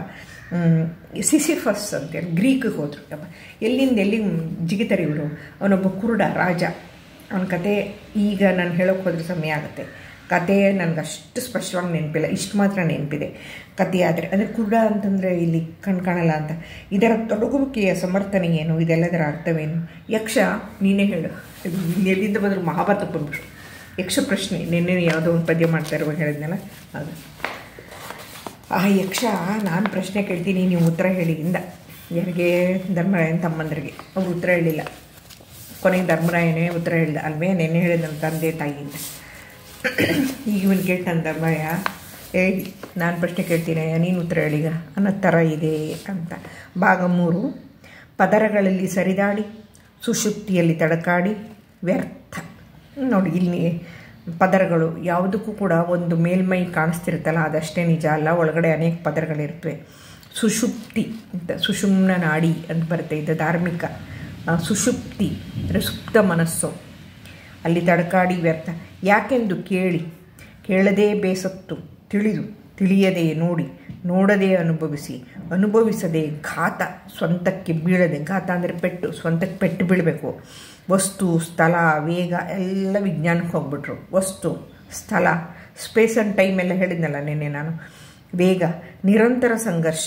ಸಿಸಿಫಸ್ ಅಂತೇಳಿ ಗ್ರೀಕಿಗೆ ಹೋದ್ರು ಅಪ್ಪ ಎಲ್ಲಿಂದ ಎಲ್ಲಿ ಜಿಗಿತಾರೆ ಇವರು ಅವನೊಬ್ಬ ಕುರುಡ ರಾಜ ಅವನ ಕತೆ ಈಗ ನಾನು ಹೇಳೋಕೆ ಹೋದ್ರೆ ಸಮಯ ಆಗುತ್ತೆ ಕತೆ ನನಗೆ ಅಷ್ಟು ಸ್ಪಷ್ಟವಾಗಿ ನೆನಪಿಲ್ಲ ಇಷ್ಟು ಮಾತ್ರ ನೆನಪಿದೆ ಕತೆ ಆದರೆ ಅಂದರೆ ಕುರುಡ ಅಂತಂದರೆ ಇಲ್ಲಿ ಕಣ್ ಕಾಣಲ್ಲ ಅಂತ ಇದರ ತೊಡಗುವಿಕೆಯ ಸಮರ್ಥನೆ ಏನು ಇದೆಲ್ಲದರ ಅರ್ಥವೇನು ಯಕ್ಷ ನೀನೇ ಹೇಳು ಇದು ಎಲ್ಲಿಂದ ಬಂದರು ಮಹಾಭಾರತಕ್ಕೆ ಬಂದ್ಬಿಟ್ರು ಯಕ್ಷ ಪ್ರಶ್ನೆ ನಿನ್ನೆ ಯಾವುದೋ ಒಂದು ಪದ್ಯ ಮಾಡ್ತಾ ಇರುವಾಗ ಹೇಳಿದ್ನಲ್ಲ ಅದು ಆ ಯಕ್ಷ ನಾನು ಪ್ರಶ್ನೆ ಕೇಳ್ತೀನಿ ನೀವು ಉತ್ತರ ಹೇಳಿ ಇಂದ ಯಾರಿಗೆ ಧರ್ಮರಾಯನ ತಮ್ಮಂದರಿಗೆ ಅವ್ರು ಉತ್ತರ ಹೇಳಿಲ್ಲ ಕೊನೆಗೆ ಧರ್ಮರಾಯನೇ ಉತ್ತರ ಹೇಳಿದ ಅಲ್ವೇ ನೆನ್ನೆ ಹೇಳಿದ ನಮ್ಮ ತಂದೆ ತಾಯಿ ಅಂತ ಈಗ ಇವನು ಕೇಳ್ತಾನೆ ಧರ್ಮರಾಯ ಏ ನಾನು ಪ್ರಶ್ನೆ ಕೇಳ್ತೀನಿ ನೀನು ಉತ್ತರ ಹೇಳಿಗ ಅನ್ನೋ ಥರ ಇದೆ ಅಂತ ಭಾಗ ಮೂರು ಪದರಗಳಲ್ಲಿ ಸರಿದಾಡಿ ಸುಷುಪ್ತಿಯಲ್ಲಿ ತಡಕಾಡಿ ವ್ಯರ್ಥ ನೋಡಿ ಇಲ್ಲಿ ಪದರಗಳು ಯಾವುದಕ್ಕೂ ಕೂಡ ಒಂದು ಮೇಲ್ಮೈ ಕಾಣಿಸ್ತಿರುತ್ತಲ್ಲ ಅದಷ್ಟೇ ನಿಜ ಅಲ್ಲ ಒಳಗಡೆ ಅನೇಕ ಪದರಗಳಿರ್ತವೆ ಸುಷುಪ್ತಿ ಅಂತ ಸುಷುಮ್ನ ನಾಡಿ ಅಂತ ಬರುತ್ತೆ ಇದು ಧಾರ್ಮಿಕ ಆ, ಸುಷುಪ್ತಿ ಅಂದರೆ ಸುಪ್ತ ಮನಸ್ಸು ಅಲ್ಲಿ ತಡಕಾಡಿ ವ್ಯರ್ಥ ಯಾಕೆಂದು ಕೇಳಿ ಕೇಳದೇ ಬೇಸತ್ತು ತಿಳಿದು ತಿಳಿಯದೆ ನೋಡಿ ನೋಡದೆ ಅನುಭವಿಸಿ ಅನುಭವಿಸದೆ ಘಾತ ಸ್ವಂತಕ್ಕೆ ಬೀಳದೆ ಘಾತ ಅಂದರೆ ಪೆಟ್ಟು ಸ್ವಂತಕ್ಕೆ ಪೆಟ್ಟು ಬೀಳಬೇಕು ವಸ್ತು ಸ್ಥಳ ವೇಗ ಎಲ್ಲ ವಿಜ್ಞಾನಕ್ಕೆ ಹೋಗ್ಬಿಟ್ರು ವಸ್ತು ಸ್ಥಳ ಸ್ಪೇಸ್ ಆ್ಯಂಡ್ ಟೈಮ್ ಎಲ್ಲ ಹೇಳಿದ್ನಲ್ಲ ನಿನ್ನೆ ನಾನು ವೇಗ ನಿರಂತರ ಸಂಘರ್ಷ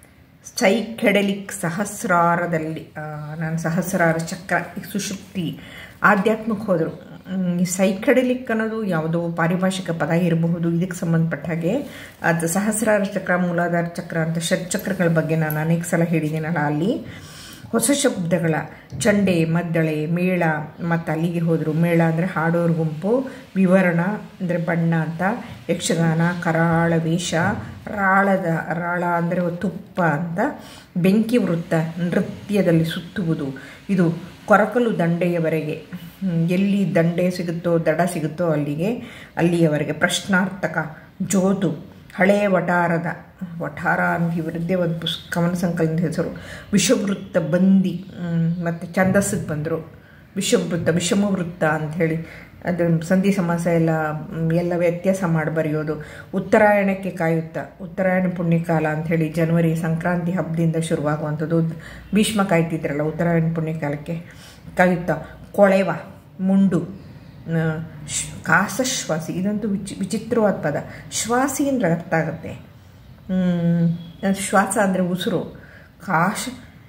ಸೈಕೆಡೆಲಿಕ್ ಸಹಸ್ರಾರದಲ್ಲಿ ಆ, ನಾನು ಸಹಸ್ರಾರ ಚಕ್ರ ಈ ಸುಷುಪ್ತಿ ಆಧ್ಯಾತ್ಮಕ್ಕೆ ಹೋದರು ಈ ಸೈಕೆಡೆಲಿಕ್ ಅನ್ನೋದು ಯಾವುದೋ ಪಾರಿಭಾಷಿಕ ಪದ ಇರಬಹುದು ಇದಕ್ಕೆ ಸಂಬಂಧಪಟ್ಟ ಹಾಗೆ ಅದು ಸಹಸ್ರಾರ ಚಕ್ರ ಮೂಲಾಧಾರ ಚಕ್ರ ಅಂತ ಷಟ್ಚಕ್ರಗಳ ಬಗ್ಗೆ ನಾನು ಅನೇಕ ಸಲ ಹೇಳಿದ್ದೀನಲ್ಲ ಅಲ್ಲಿ ಹೊಸ ಶಬ್ದಗಳ ಚಂಡೆ ಮದ್ದಳೆ ಮೇಳ ಮತ್ತು ಅಲ್ಲಿಗೆ ಹೋದರು ಮೇಳ ಅಂದರೆ ಹಾಡೋರ ಗುಂಪು ವಿವರಣ ಅಂದರೆ ಬಣ್ಣ ಅಂತ ಯಕ್ಷಗಾನ ಕರಾಳ ವೇಷ ರಾಳದ ರಾಳ ಅಂದರೆ ತುಪ್ಪ ಅಂತ ಬೆಂಕಿ ವೃತ್ತ ನೃತ್ಯದಲ್ಲಿ ಸುತ್ತುವುದು ಇದು ಕೊರಕಲು ದಂಡೆಯವರೆಗೆ ಹ್ಮ್, ಎಲ್ಲಿ ದಂಡೆ ಸಿಗುತ್ತೋ ದಡ ಸಿಗುತ್ತೋ ಅಲ್ಲಿಗೆ ಅಲ್ಲಿಯವರೆಗೆ ಪ್ರಶ್ನಾರ್ಥಕ ಜೋತು ಹಳೆಯ ವಟಾರದ ವಠಾರ ಅಂತ ಇವರದ್ದೇ ಒಂದು ಪುಸ್ ಕವನ ಸಂಕಲನದ ಹೆಸರು ವಿಷವೃತ್ತ ಬಂದಿ ಮತ್ತು ಛಂದಸ್ಸಿಗೆ ಬಂದರು ವಿಷವೃತ್ತ ವಿಷಮವೃತ್ತ ಅಂಥೇಳಿ ಅದು ಸಂಧಿ ಸಮಾಸ ಎಲ್ಲ ಮ್, ಎಲ್ಲ ವ್ಯತ್ಯಾಸ ಮಾಡಿ ಬರೆಯೋದು ಉತ್ತರಾಯಣಕ್ಕೆ ಕಾಯುತ್ತಾ ಉತ್ತರಾಯಣ ಪುಣ್ಯಕಾಲ ಅಂಥೇಳಿ ಜನವರಿ ಸಂಕ್ರಾಂತಿ ಹಬ್ಬದಿಂದ ಶುರುವಾಗುವಂಥದ್ದು ಭೀಷ್ಮ ಕಾಯ್ತಿದ್ರಲ್ಲ ಉತ್ತರಾಯಣ ಪುಣ್ಯಕಾಲಕ್ಕೆ ಕಾಯುತ್ತಾ ಕೊಳೆವ ಮುಂಡು ನ, ಶ್- ಕಾಸಶ್ವಾಸಿ ಇದಂತೂ ವಿಚಿ ವಿಚಿತ್ರವಾದ ಪದ ಶ್ವಾಸಿ ಅಂದರೆ ಅರ್ಥ ಆಗುತ್ತೆ ಹ್ಮ್, ಅದು ಶ್ವಾಸ ಅಂದರೆ ಉಸಿರು ಕಾಶ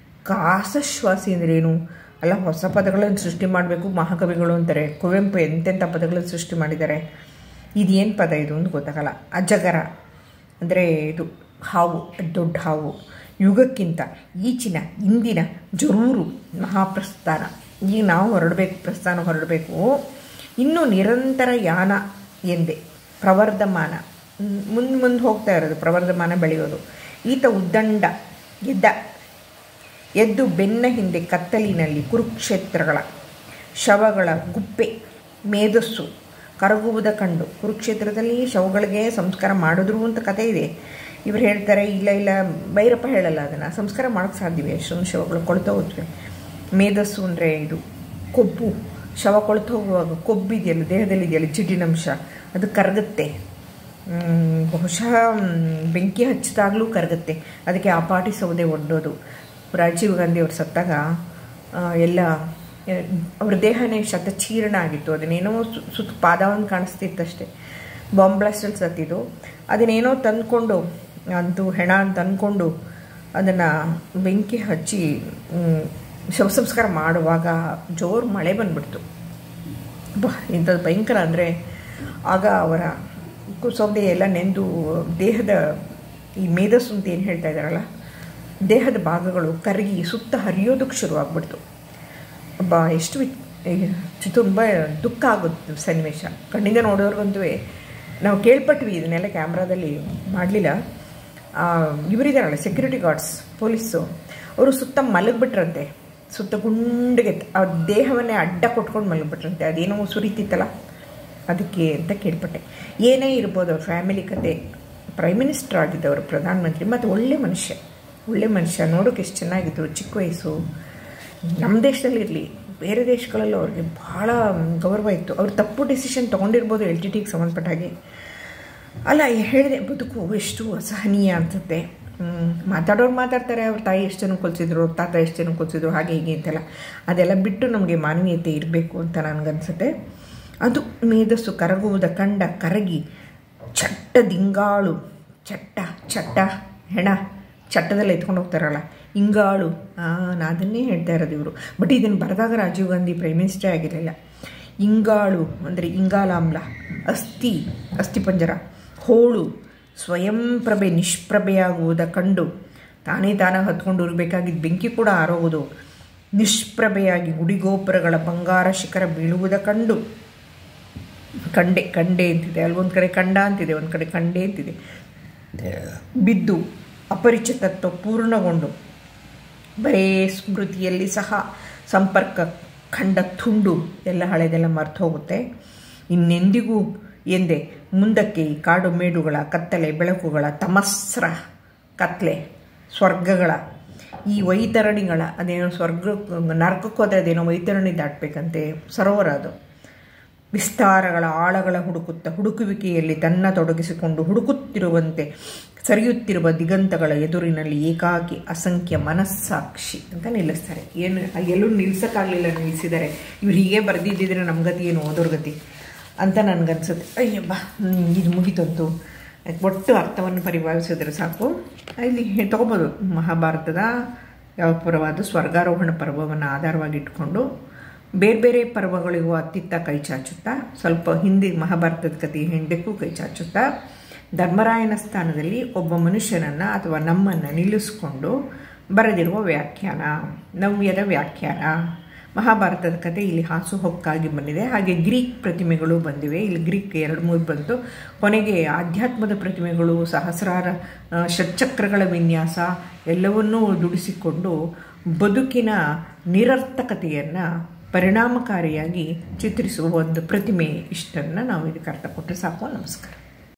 ಕಾಸಶ್ವಾಸಿ ಅಂದ್ರೇನು ಅಲ್ಲ ಹೊಸ ಪದಗಳನ್ನು ಸೃಷ್ಟಿ ಮಾಡಬೇಕು ಮಹಾಕವಿಗಳು ಅಂತಾರೆ ಕುವೆಂಪು ಎಂತೆಂಥ ಪದಗಳನ್ನು ಸೃಷ್ಟಿ ಮಾಡಿದ್ದಾರೆ ಇದೇನು ಪದ ಇದು ಅಂತ ಗೊತ್ತಾಗಲ್ಲ ಅಜಗರ ಅಂದರೆ ಇದು ಹಾವು ದೊಡ್ಡ ಹಾವು ಯುಗಕ್ಕಿಂತ ಈಚಿನ ಇಂದಿನ ಜರೂರು ಮಹಾಪ್ರಸ್ಥಾನ ಈಗ ನಾವು ಹೊರಡಬೇಕು ಪ್ರಸ್ಥಾನ ಹೊರಡಬೇಕು ಇನ್ನೂ ನಿರಂತರ ಯಾನ ಎಂದೆ ಪ್ರವರ್ಧಮಾನ ಮುಂದೆ ಮುಂದೆ ಹೋಗ್ತಾ ಇರೋದು ಪ್ರವರ್ಧಮಾನ ಬೆಳೆಯೋದು ಈತ ಉದ್ದಂಡ ಎದ್ದ ಎದ್ದು ಬೆನ್ನ ಹಿಂದೆ ಕತ್ತಲಿನಲ್ಲಿ ಕುರುಕ್ಷೇತ್ರಗಳ ಶವಗಳ ಗುಪ್ಪೆ ಮೇಧಸ್ಸು ಕರಗುವುದ ಕಂಡು ಕುರುಕ್ಷೇತ್ರದಲ್ಲಿ ಶವಗಳಿಗೆ ಸಂಸ್ಕಾರ ಮಾಡಿದ್ರು ಅಂತ ಕತೆ ಇದೆ ಇವ್ರು ಹೇಳ್ತಾರೆ ಇಲ್ಲ ಇಲ್ಲ ಭೈರಪ್ಪ ಹೇಳಲ್ಲ ಅದನ್ನು ಸಂಸ್ಕಾರ ಮಾಡೋಕ್ಕೆ ಸಾಧ್ಯವೇ ಎಷ್ಟೊಂದು ಶವಗಳು ಕೊಳ್ತಾ ಹೋಗ್ತವೆ ಮೇಧಸ್ಸು ಅಂದರೆ ಇದು ಕೊಬ್ಬು ಶವ ಕೊಳ್ತು ಹೋಗುವಾಗ ಕೊಬ್ಬಿದೆಯಲ್ಲ ದೇಹದಲ್ಲಿ ಇದೆಯಲ್ಲ ಜಿಡ್ಡಿನಂಶ ಅದು ಕರಗುತ್ತೆ ಮ್, ಬಹುಶಃ ಮ್, ಬೆಂಕಿ ಹಚ್ಚಿದಾಗಲೂ ಕರಗುತ್ತೆ ಅದಕ್ಕೆ ಆ ಪಾಟಿ ಸೌದೆ ಒಡ್ಡೋದು ರಾಜೀವ್ ಗಾಂಧಿ ಅವ್ರು ಸತ್ತಾಗ ಆ, ಎಲ್ಲ ಆ, ಅವ್ರ ದೇಹನೇ ಶತಚೀರ್ಣ ಆಗಿತ್ತು ಅದನ್ನೇನೋ ಸು- ಸುತ್ತ ಪಾದ ಒಂದು ಕಾಣಿಸ್ತಿತ್ತಷ್ಟೇ ಬಾಂಬ್ ಬ್ಲಾಸ್ಟಲ್ಲಿ ಸತ್ತಿದ್ದು ಅದನ್ನೇನೋ ತಂದ್ಕೊಂಡು ಅಂತೂ ಹೆಣ ಅಂತ ಅಂದ್ಕೊಂಡು ಅದನ್ನು ಬೆಂಕಿ ಹಚ್ಚಿ ಮ್, ಶವ ಸಂಸ್ಕಾರ ಮಾಡುವಾಗ ಜೋರು ಮಳೆ ಬಂದ್ಬಿಡ್ತು ಬಾ ಇಂಥದ್ದು ಭಯಂಕರ ಅಂದರೆ ಆಗ ಅವರ ಕುಸೌದೆ ಎಲ್ಲ ನೆಂದು ದೇಹದ ಈ ಮೇಧಸ್ಸು ಅಂತ ಏನು ಹೇಳ್ತಾ ಇದ್ದಾರಲ್ಲ ದೇಹದ ಭಾಗಗಳು ಕರಗಿ ಸುತ್ತ ಹರಿಯೋದಕ್ಕೆ ಶುರುವಾಗ್ಬಿಡ್ತು ಒಬ್ಬ ಎಷ್ಟು ವಿ ತುಂಬ ದುಃಖ ಆಗುತ್ತೆ ಸನ್ನಿವೇಶ ಕಣ್ಣಿಂದ ನೋಡೋರ್ಗಂತೂ ನಾವು ಕೇಳ್ಪಟ್ವಿ ಇದನ್ನೆಲ್ಲ ಕ್ಯಾಮ್ರಾದಲ್ಲಿ ಮಾಡಲಿಲ್ಲ ಇವರಿದಾರಲ್ಲ ಸೆಕ್ಯೂರಿಟಿ ಗಾರ್ಡ್ಸ್ ಪೊಲೀಸು ಅವರು ಸುತ್ತ ಮಲಗಿಬಿಟ್ರಂತೆ ಸುತ್ತ ಗುಂಡಿಗೆ ಆ ದೇಹವನ್ನೇ ಅಡ್ಡ ಕೊಟ್ಕೊಂಡು ಮಲಗಿಬಿಟ್ರಂತೆ ಅದೇನೋ ಸುರಿತಿತ್ತಲ್ಲ ಅದಕ್ಕೆ ಅಂತ ಕೇಳ್ಪಟ್ಟೆ ಏನೇ ಇರ್ಬೋದು ಅವ್ರ ಫ್ಯಾಮಿಲಿ ಕತೆ ಪ್ರೈಮ್ ಮಿನಿಸ್ಟರ್ ಆಗಿದ್ದವರು ಪ್ರಧಾನಮಂತ್ರಿ ಮತ್ತು ಒಳ್ಳೆ ಮನುಷ್ಯ ಒಳ್ಳೆ ಮನುಷ್ಯ ನೋಡೋಕೆ ಎಷ್ಟು ಚೆನ್ನಾಗಿದ್ರು ಚಿಕ್ಕ ವಯಸ್ಸು ನಮ್ಮ ದೇಶದಲ್ಲಿ ಇರಲಿ ಬೇರೆ ದೇಶಗಳಲ್ಲೂ ಅವ್ರಿಗೆ ಭಾಳ ಗೌರವ ಇತ್ತು ಅವ್ರು ತಪ್ಪು ಡಿಸಿಷನ್ ತೊಗೊಂಡಿರ್ಬೋದು ಎಲ್ ಟಿ ಟಿಗೆ ಸಂಬಂಧಪಟ್ಟ ಹಾಗೆ ಅಲ್ಲ ಹೇಳಿದೆ ಬದುಕು ಎಷ್ಟು ಅಸಹನೀಯ ಅನ್ಸುತ್ತೆ ಹ್ಮ್, ಮಾತಾಡೋರು ಮಾತಾಡ್ತಾರೆ ಅವ್ರ ತಾಯಿ ಎಷ್ಟು ಜನ ಕೊಲ್ಸಿದ್ರು ಅವ್ರ ತಾತ ಎಷ್ಟು ಜನ ಕೊಲ್ಸಿದ್ರು ಹಾಗೆ ಹೀಗೆ ಅಂತೆಲ್ಲ ಅದೆಲ್ಲ ಬಿಟ್ಟು ನಮಗೆ ಮಾನವೀಯತೆ ಇರಬೇಕು ಅಂತ ನನಗನ್ಸುತ್ತೆ ಅದು ಮೇಧಸ್ಸು ಕರಗುವುದ ಕಂಡ ಕರಗಿ ಚಟ್ಟ ದಿಂಗಾಳು ಚಟ್ಟ ಚಟ್ಟ ಹೆಣ ಚಟ್ಟದಲ್ಲಿ ಎತ್ಕೊಂಡು ಹೋಗ್ತಾರಲ್ಲ ಇಂಗಾಳು ನಾನು ಅದನ್ನೇ ಹೇಳ್ತಾ ಇರೋದು ಇವರು ಬಟ್ ಇದನ್ನು ಬರೆದಾಗ ರಾಜೀವ್ ಗಾಂಧಿ ಪ್ರೈಮ್ ಮಿನಿಸ್ಟರ್ ಆಗಿರಲಿಲ್ಲ ಇಂಗಾಳು ಅಂದರೆ ಇಂಗಾಲಾಮ್ಲ ಅಸ್ಥಿ ಅಸ್ಥಿಪಂಜರ ಹೋಳು ಸ್ವಯಂ ಪ್ರಭೆ ನಿಷ್ಪ್ರಭೆಯಾಗುವುದ ಕಂಡು ತಾನೇ ತಾನೇ ಹತ್ಕೊಂಡು ಇರಬೇಕಾಗಿದ್ದ ಬೆಂಕಿ ಕೂಡ ಆರೋಗುವುದು ನಿಷ್ಪ್ರಭೆಯಾಗಿ ಗುಡಿಗೋಪುರಗಳ ಬಂಗಾರ ಶಿಖರ ಬೀಳುವುದ ಕಂಡು ಕಂಡೆ ಕಂಡೆ ಅಂತಿದೆ ಅಲ್ಲೊಂದು ಕಡೆ ಕಂಡ ಅಂತಿದೆ ಒಂದು ಕಡೆ ಕಂಡೆ ಅಂತಿದೆ ಬಿದ್ದು ಅಪರಿಚಿತತ್ವ ಪೂರ್ಣಗೊಂಡು ಬರೇ ಸ್ಮೃತಿಯಲ್ಲಿ ಸಹ ಸಂಪರ್ಕ ಖಂಡ ತುಂಡು ಎಲ್ಲ ಹಳೆದೆಲ್ಲ ಮರ್ತು ಹೋಗುತ್ತೆ ಇನ್ನೆಂದಿಗೂ ಎಂದೆ ಮುಂದಕ್ಕೆ ಈ ಕಾಡು ಮೇಡುಗಳ ಕತ್ತಲೆ ಬೆಳಕುಗಳ ತಮಸ್ರ ಕತ್ಲೆ ಸ್ವರ್ಗಗಳ ಈ ವೈತರಣಿಗಳ ಅದೇನೋ ಸ್ವರ್ಗ ನರಕಕ್ಕೆ ಹೋದರೆ ಅದೇನೋ ವೈತರಣಿ ದಾಟಬೇಕಂತೆ ಸರೋವರ ಅದು ವಿಸ್ತಾರಗಳ ಆಳಗಳ ಹುಡುಕುತ್ತ ಹುಡುಕುವಿಕೆಯಲ್ಲಿ ತನ್ನ ತೊಡಗಿಸಿಕೊಂಡು ಹುಡುಕುತ್ತಿರುವಂತೆ ಸರಿಯುತ್ತಿರುವ ದಿಗಂತಗಳ ಎದುರಿನಲ್ಲಿ ಏಕಾಕಿ ಅಸಂಖ್ಯ ಮನಸ್ಸಾಕ್ಷಿ ಅಂತ ನಿಲ್ಲಿಸ್ತಾರೆ ಏನು ಎಲ್ಲೂ ನಿಲ್ಸೋಕ್ಕಾಗಲಿಲ್ಲ ನಿಲ್ಲಿಸಿದ್ದಾರೆ ಇವ್ರು ಹೀಗೆ ಬರೆದಿದ್ದಿದ್ರೆ ನಮ್ಮ ಗತಿ ಏನು ಓದೋರ್ ಗತಿ ಅಂತ ನನಗನ್ಸುತ್ತೆ ಅಯ್ಯಬ್ಬ ಹ್ಮ್, ಇದು ಮುಗಿತಂತು ಒಟ್ಟು ಅರ್ಥವನ್ನು ಪರಿಭಾವಿಸಿದ್ರೆ ಸಾಕು ಇಲ್ಲಿ ತೊಗೊಬೋದು ಮಹಾಭಾರತದ ಯಾವ ಪರ್ವದು ಸ್ವರ್ಗಾರೋಹಣ ಪರ್ವವನ್ನು ಆಧಾರವಾಗಿಟ್ಕೊಂಡು ಬೇರೆ ಬೇರೆ ಪರ್ವಗಳಿಗೂ ಅತ್ತಿತ್ತ ಕೈ ಚಾಚುತ್ತಾ ಸ್ವಲ್ಪ ಹಿಂದೆ ಮಹಾಭಾರತದ ಕಥೆ ಹಿಂದಕ್ಕೂ ಕೈ ಚಾಚುತ್ತಾ ಧರ್ಮರಾಯನ ಸ್ಥಾನದಲ್ಲಿ ಒಬ್ಬ ಮನುಷ್ಯನನ್ನು ಅಥವಾ ನಮ್ಮನ್ನು ನಿಲ್ಲಿಸ್ಕೊಂಡು ಬರೆದಿರುವ ವ್ಯಾಖ್ಯಾನ ನವ್ಯದ ವ್ಯಾಖ್ಯಾನ ಮಹಾಭಾರತದ ಕತೆ ಇಲ್ಲಿ ಹಾಸುಹೊಕ್ಕಾಗಿ ಬಂದಿದೆ ಹಾಗೆ ಗ್ರೀಕ್ ಪ್ರತಿಮೆಗಳು ಬಂದಿವೆ ಇಲ್ಲಿ ಗ್ರೀಕ್ ಎರಡು ಮೂರು ಬಂತು ಕೊನೆಗೆ ಆಧ್ಯಾತ್ಮದ ಪ್ರತಿಮೆಗಳು ಸಹಸ್ರಾರ ಆ, ಷಟ್ಚಕ್ರಗಳ ವಿನ್ಯಾಸ ಎಲ್ಲವನ್ನೂ ದುಡಿಸಿಕೊಂಡು ಬದುಕಿನ ನಿರರ್ಥಕತೆಯನ್ನು ಪರಿಣಾಮಕಾರಿಯಾಗಿ ಚಿತ್ರಿಸುವ ಒಂದು ಪ್ರತಿಮೆ ಇಷ್ಟನ್ನು ನಾವು ಇದಕ್ಕೆ ಅರ್ಥ ಕೊಟ್ಟರೆ ಸಾಕು ನಮಸ್ಕಾರ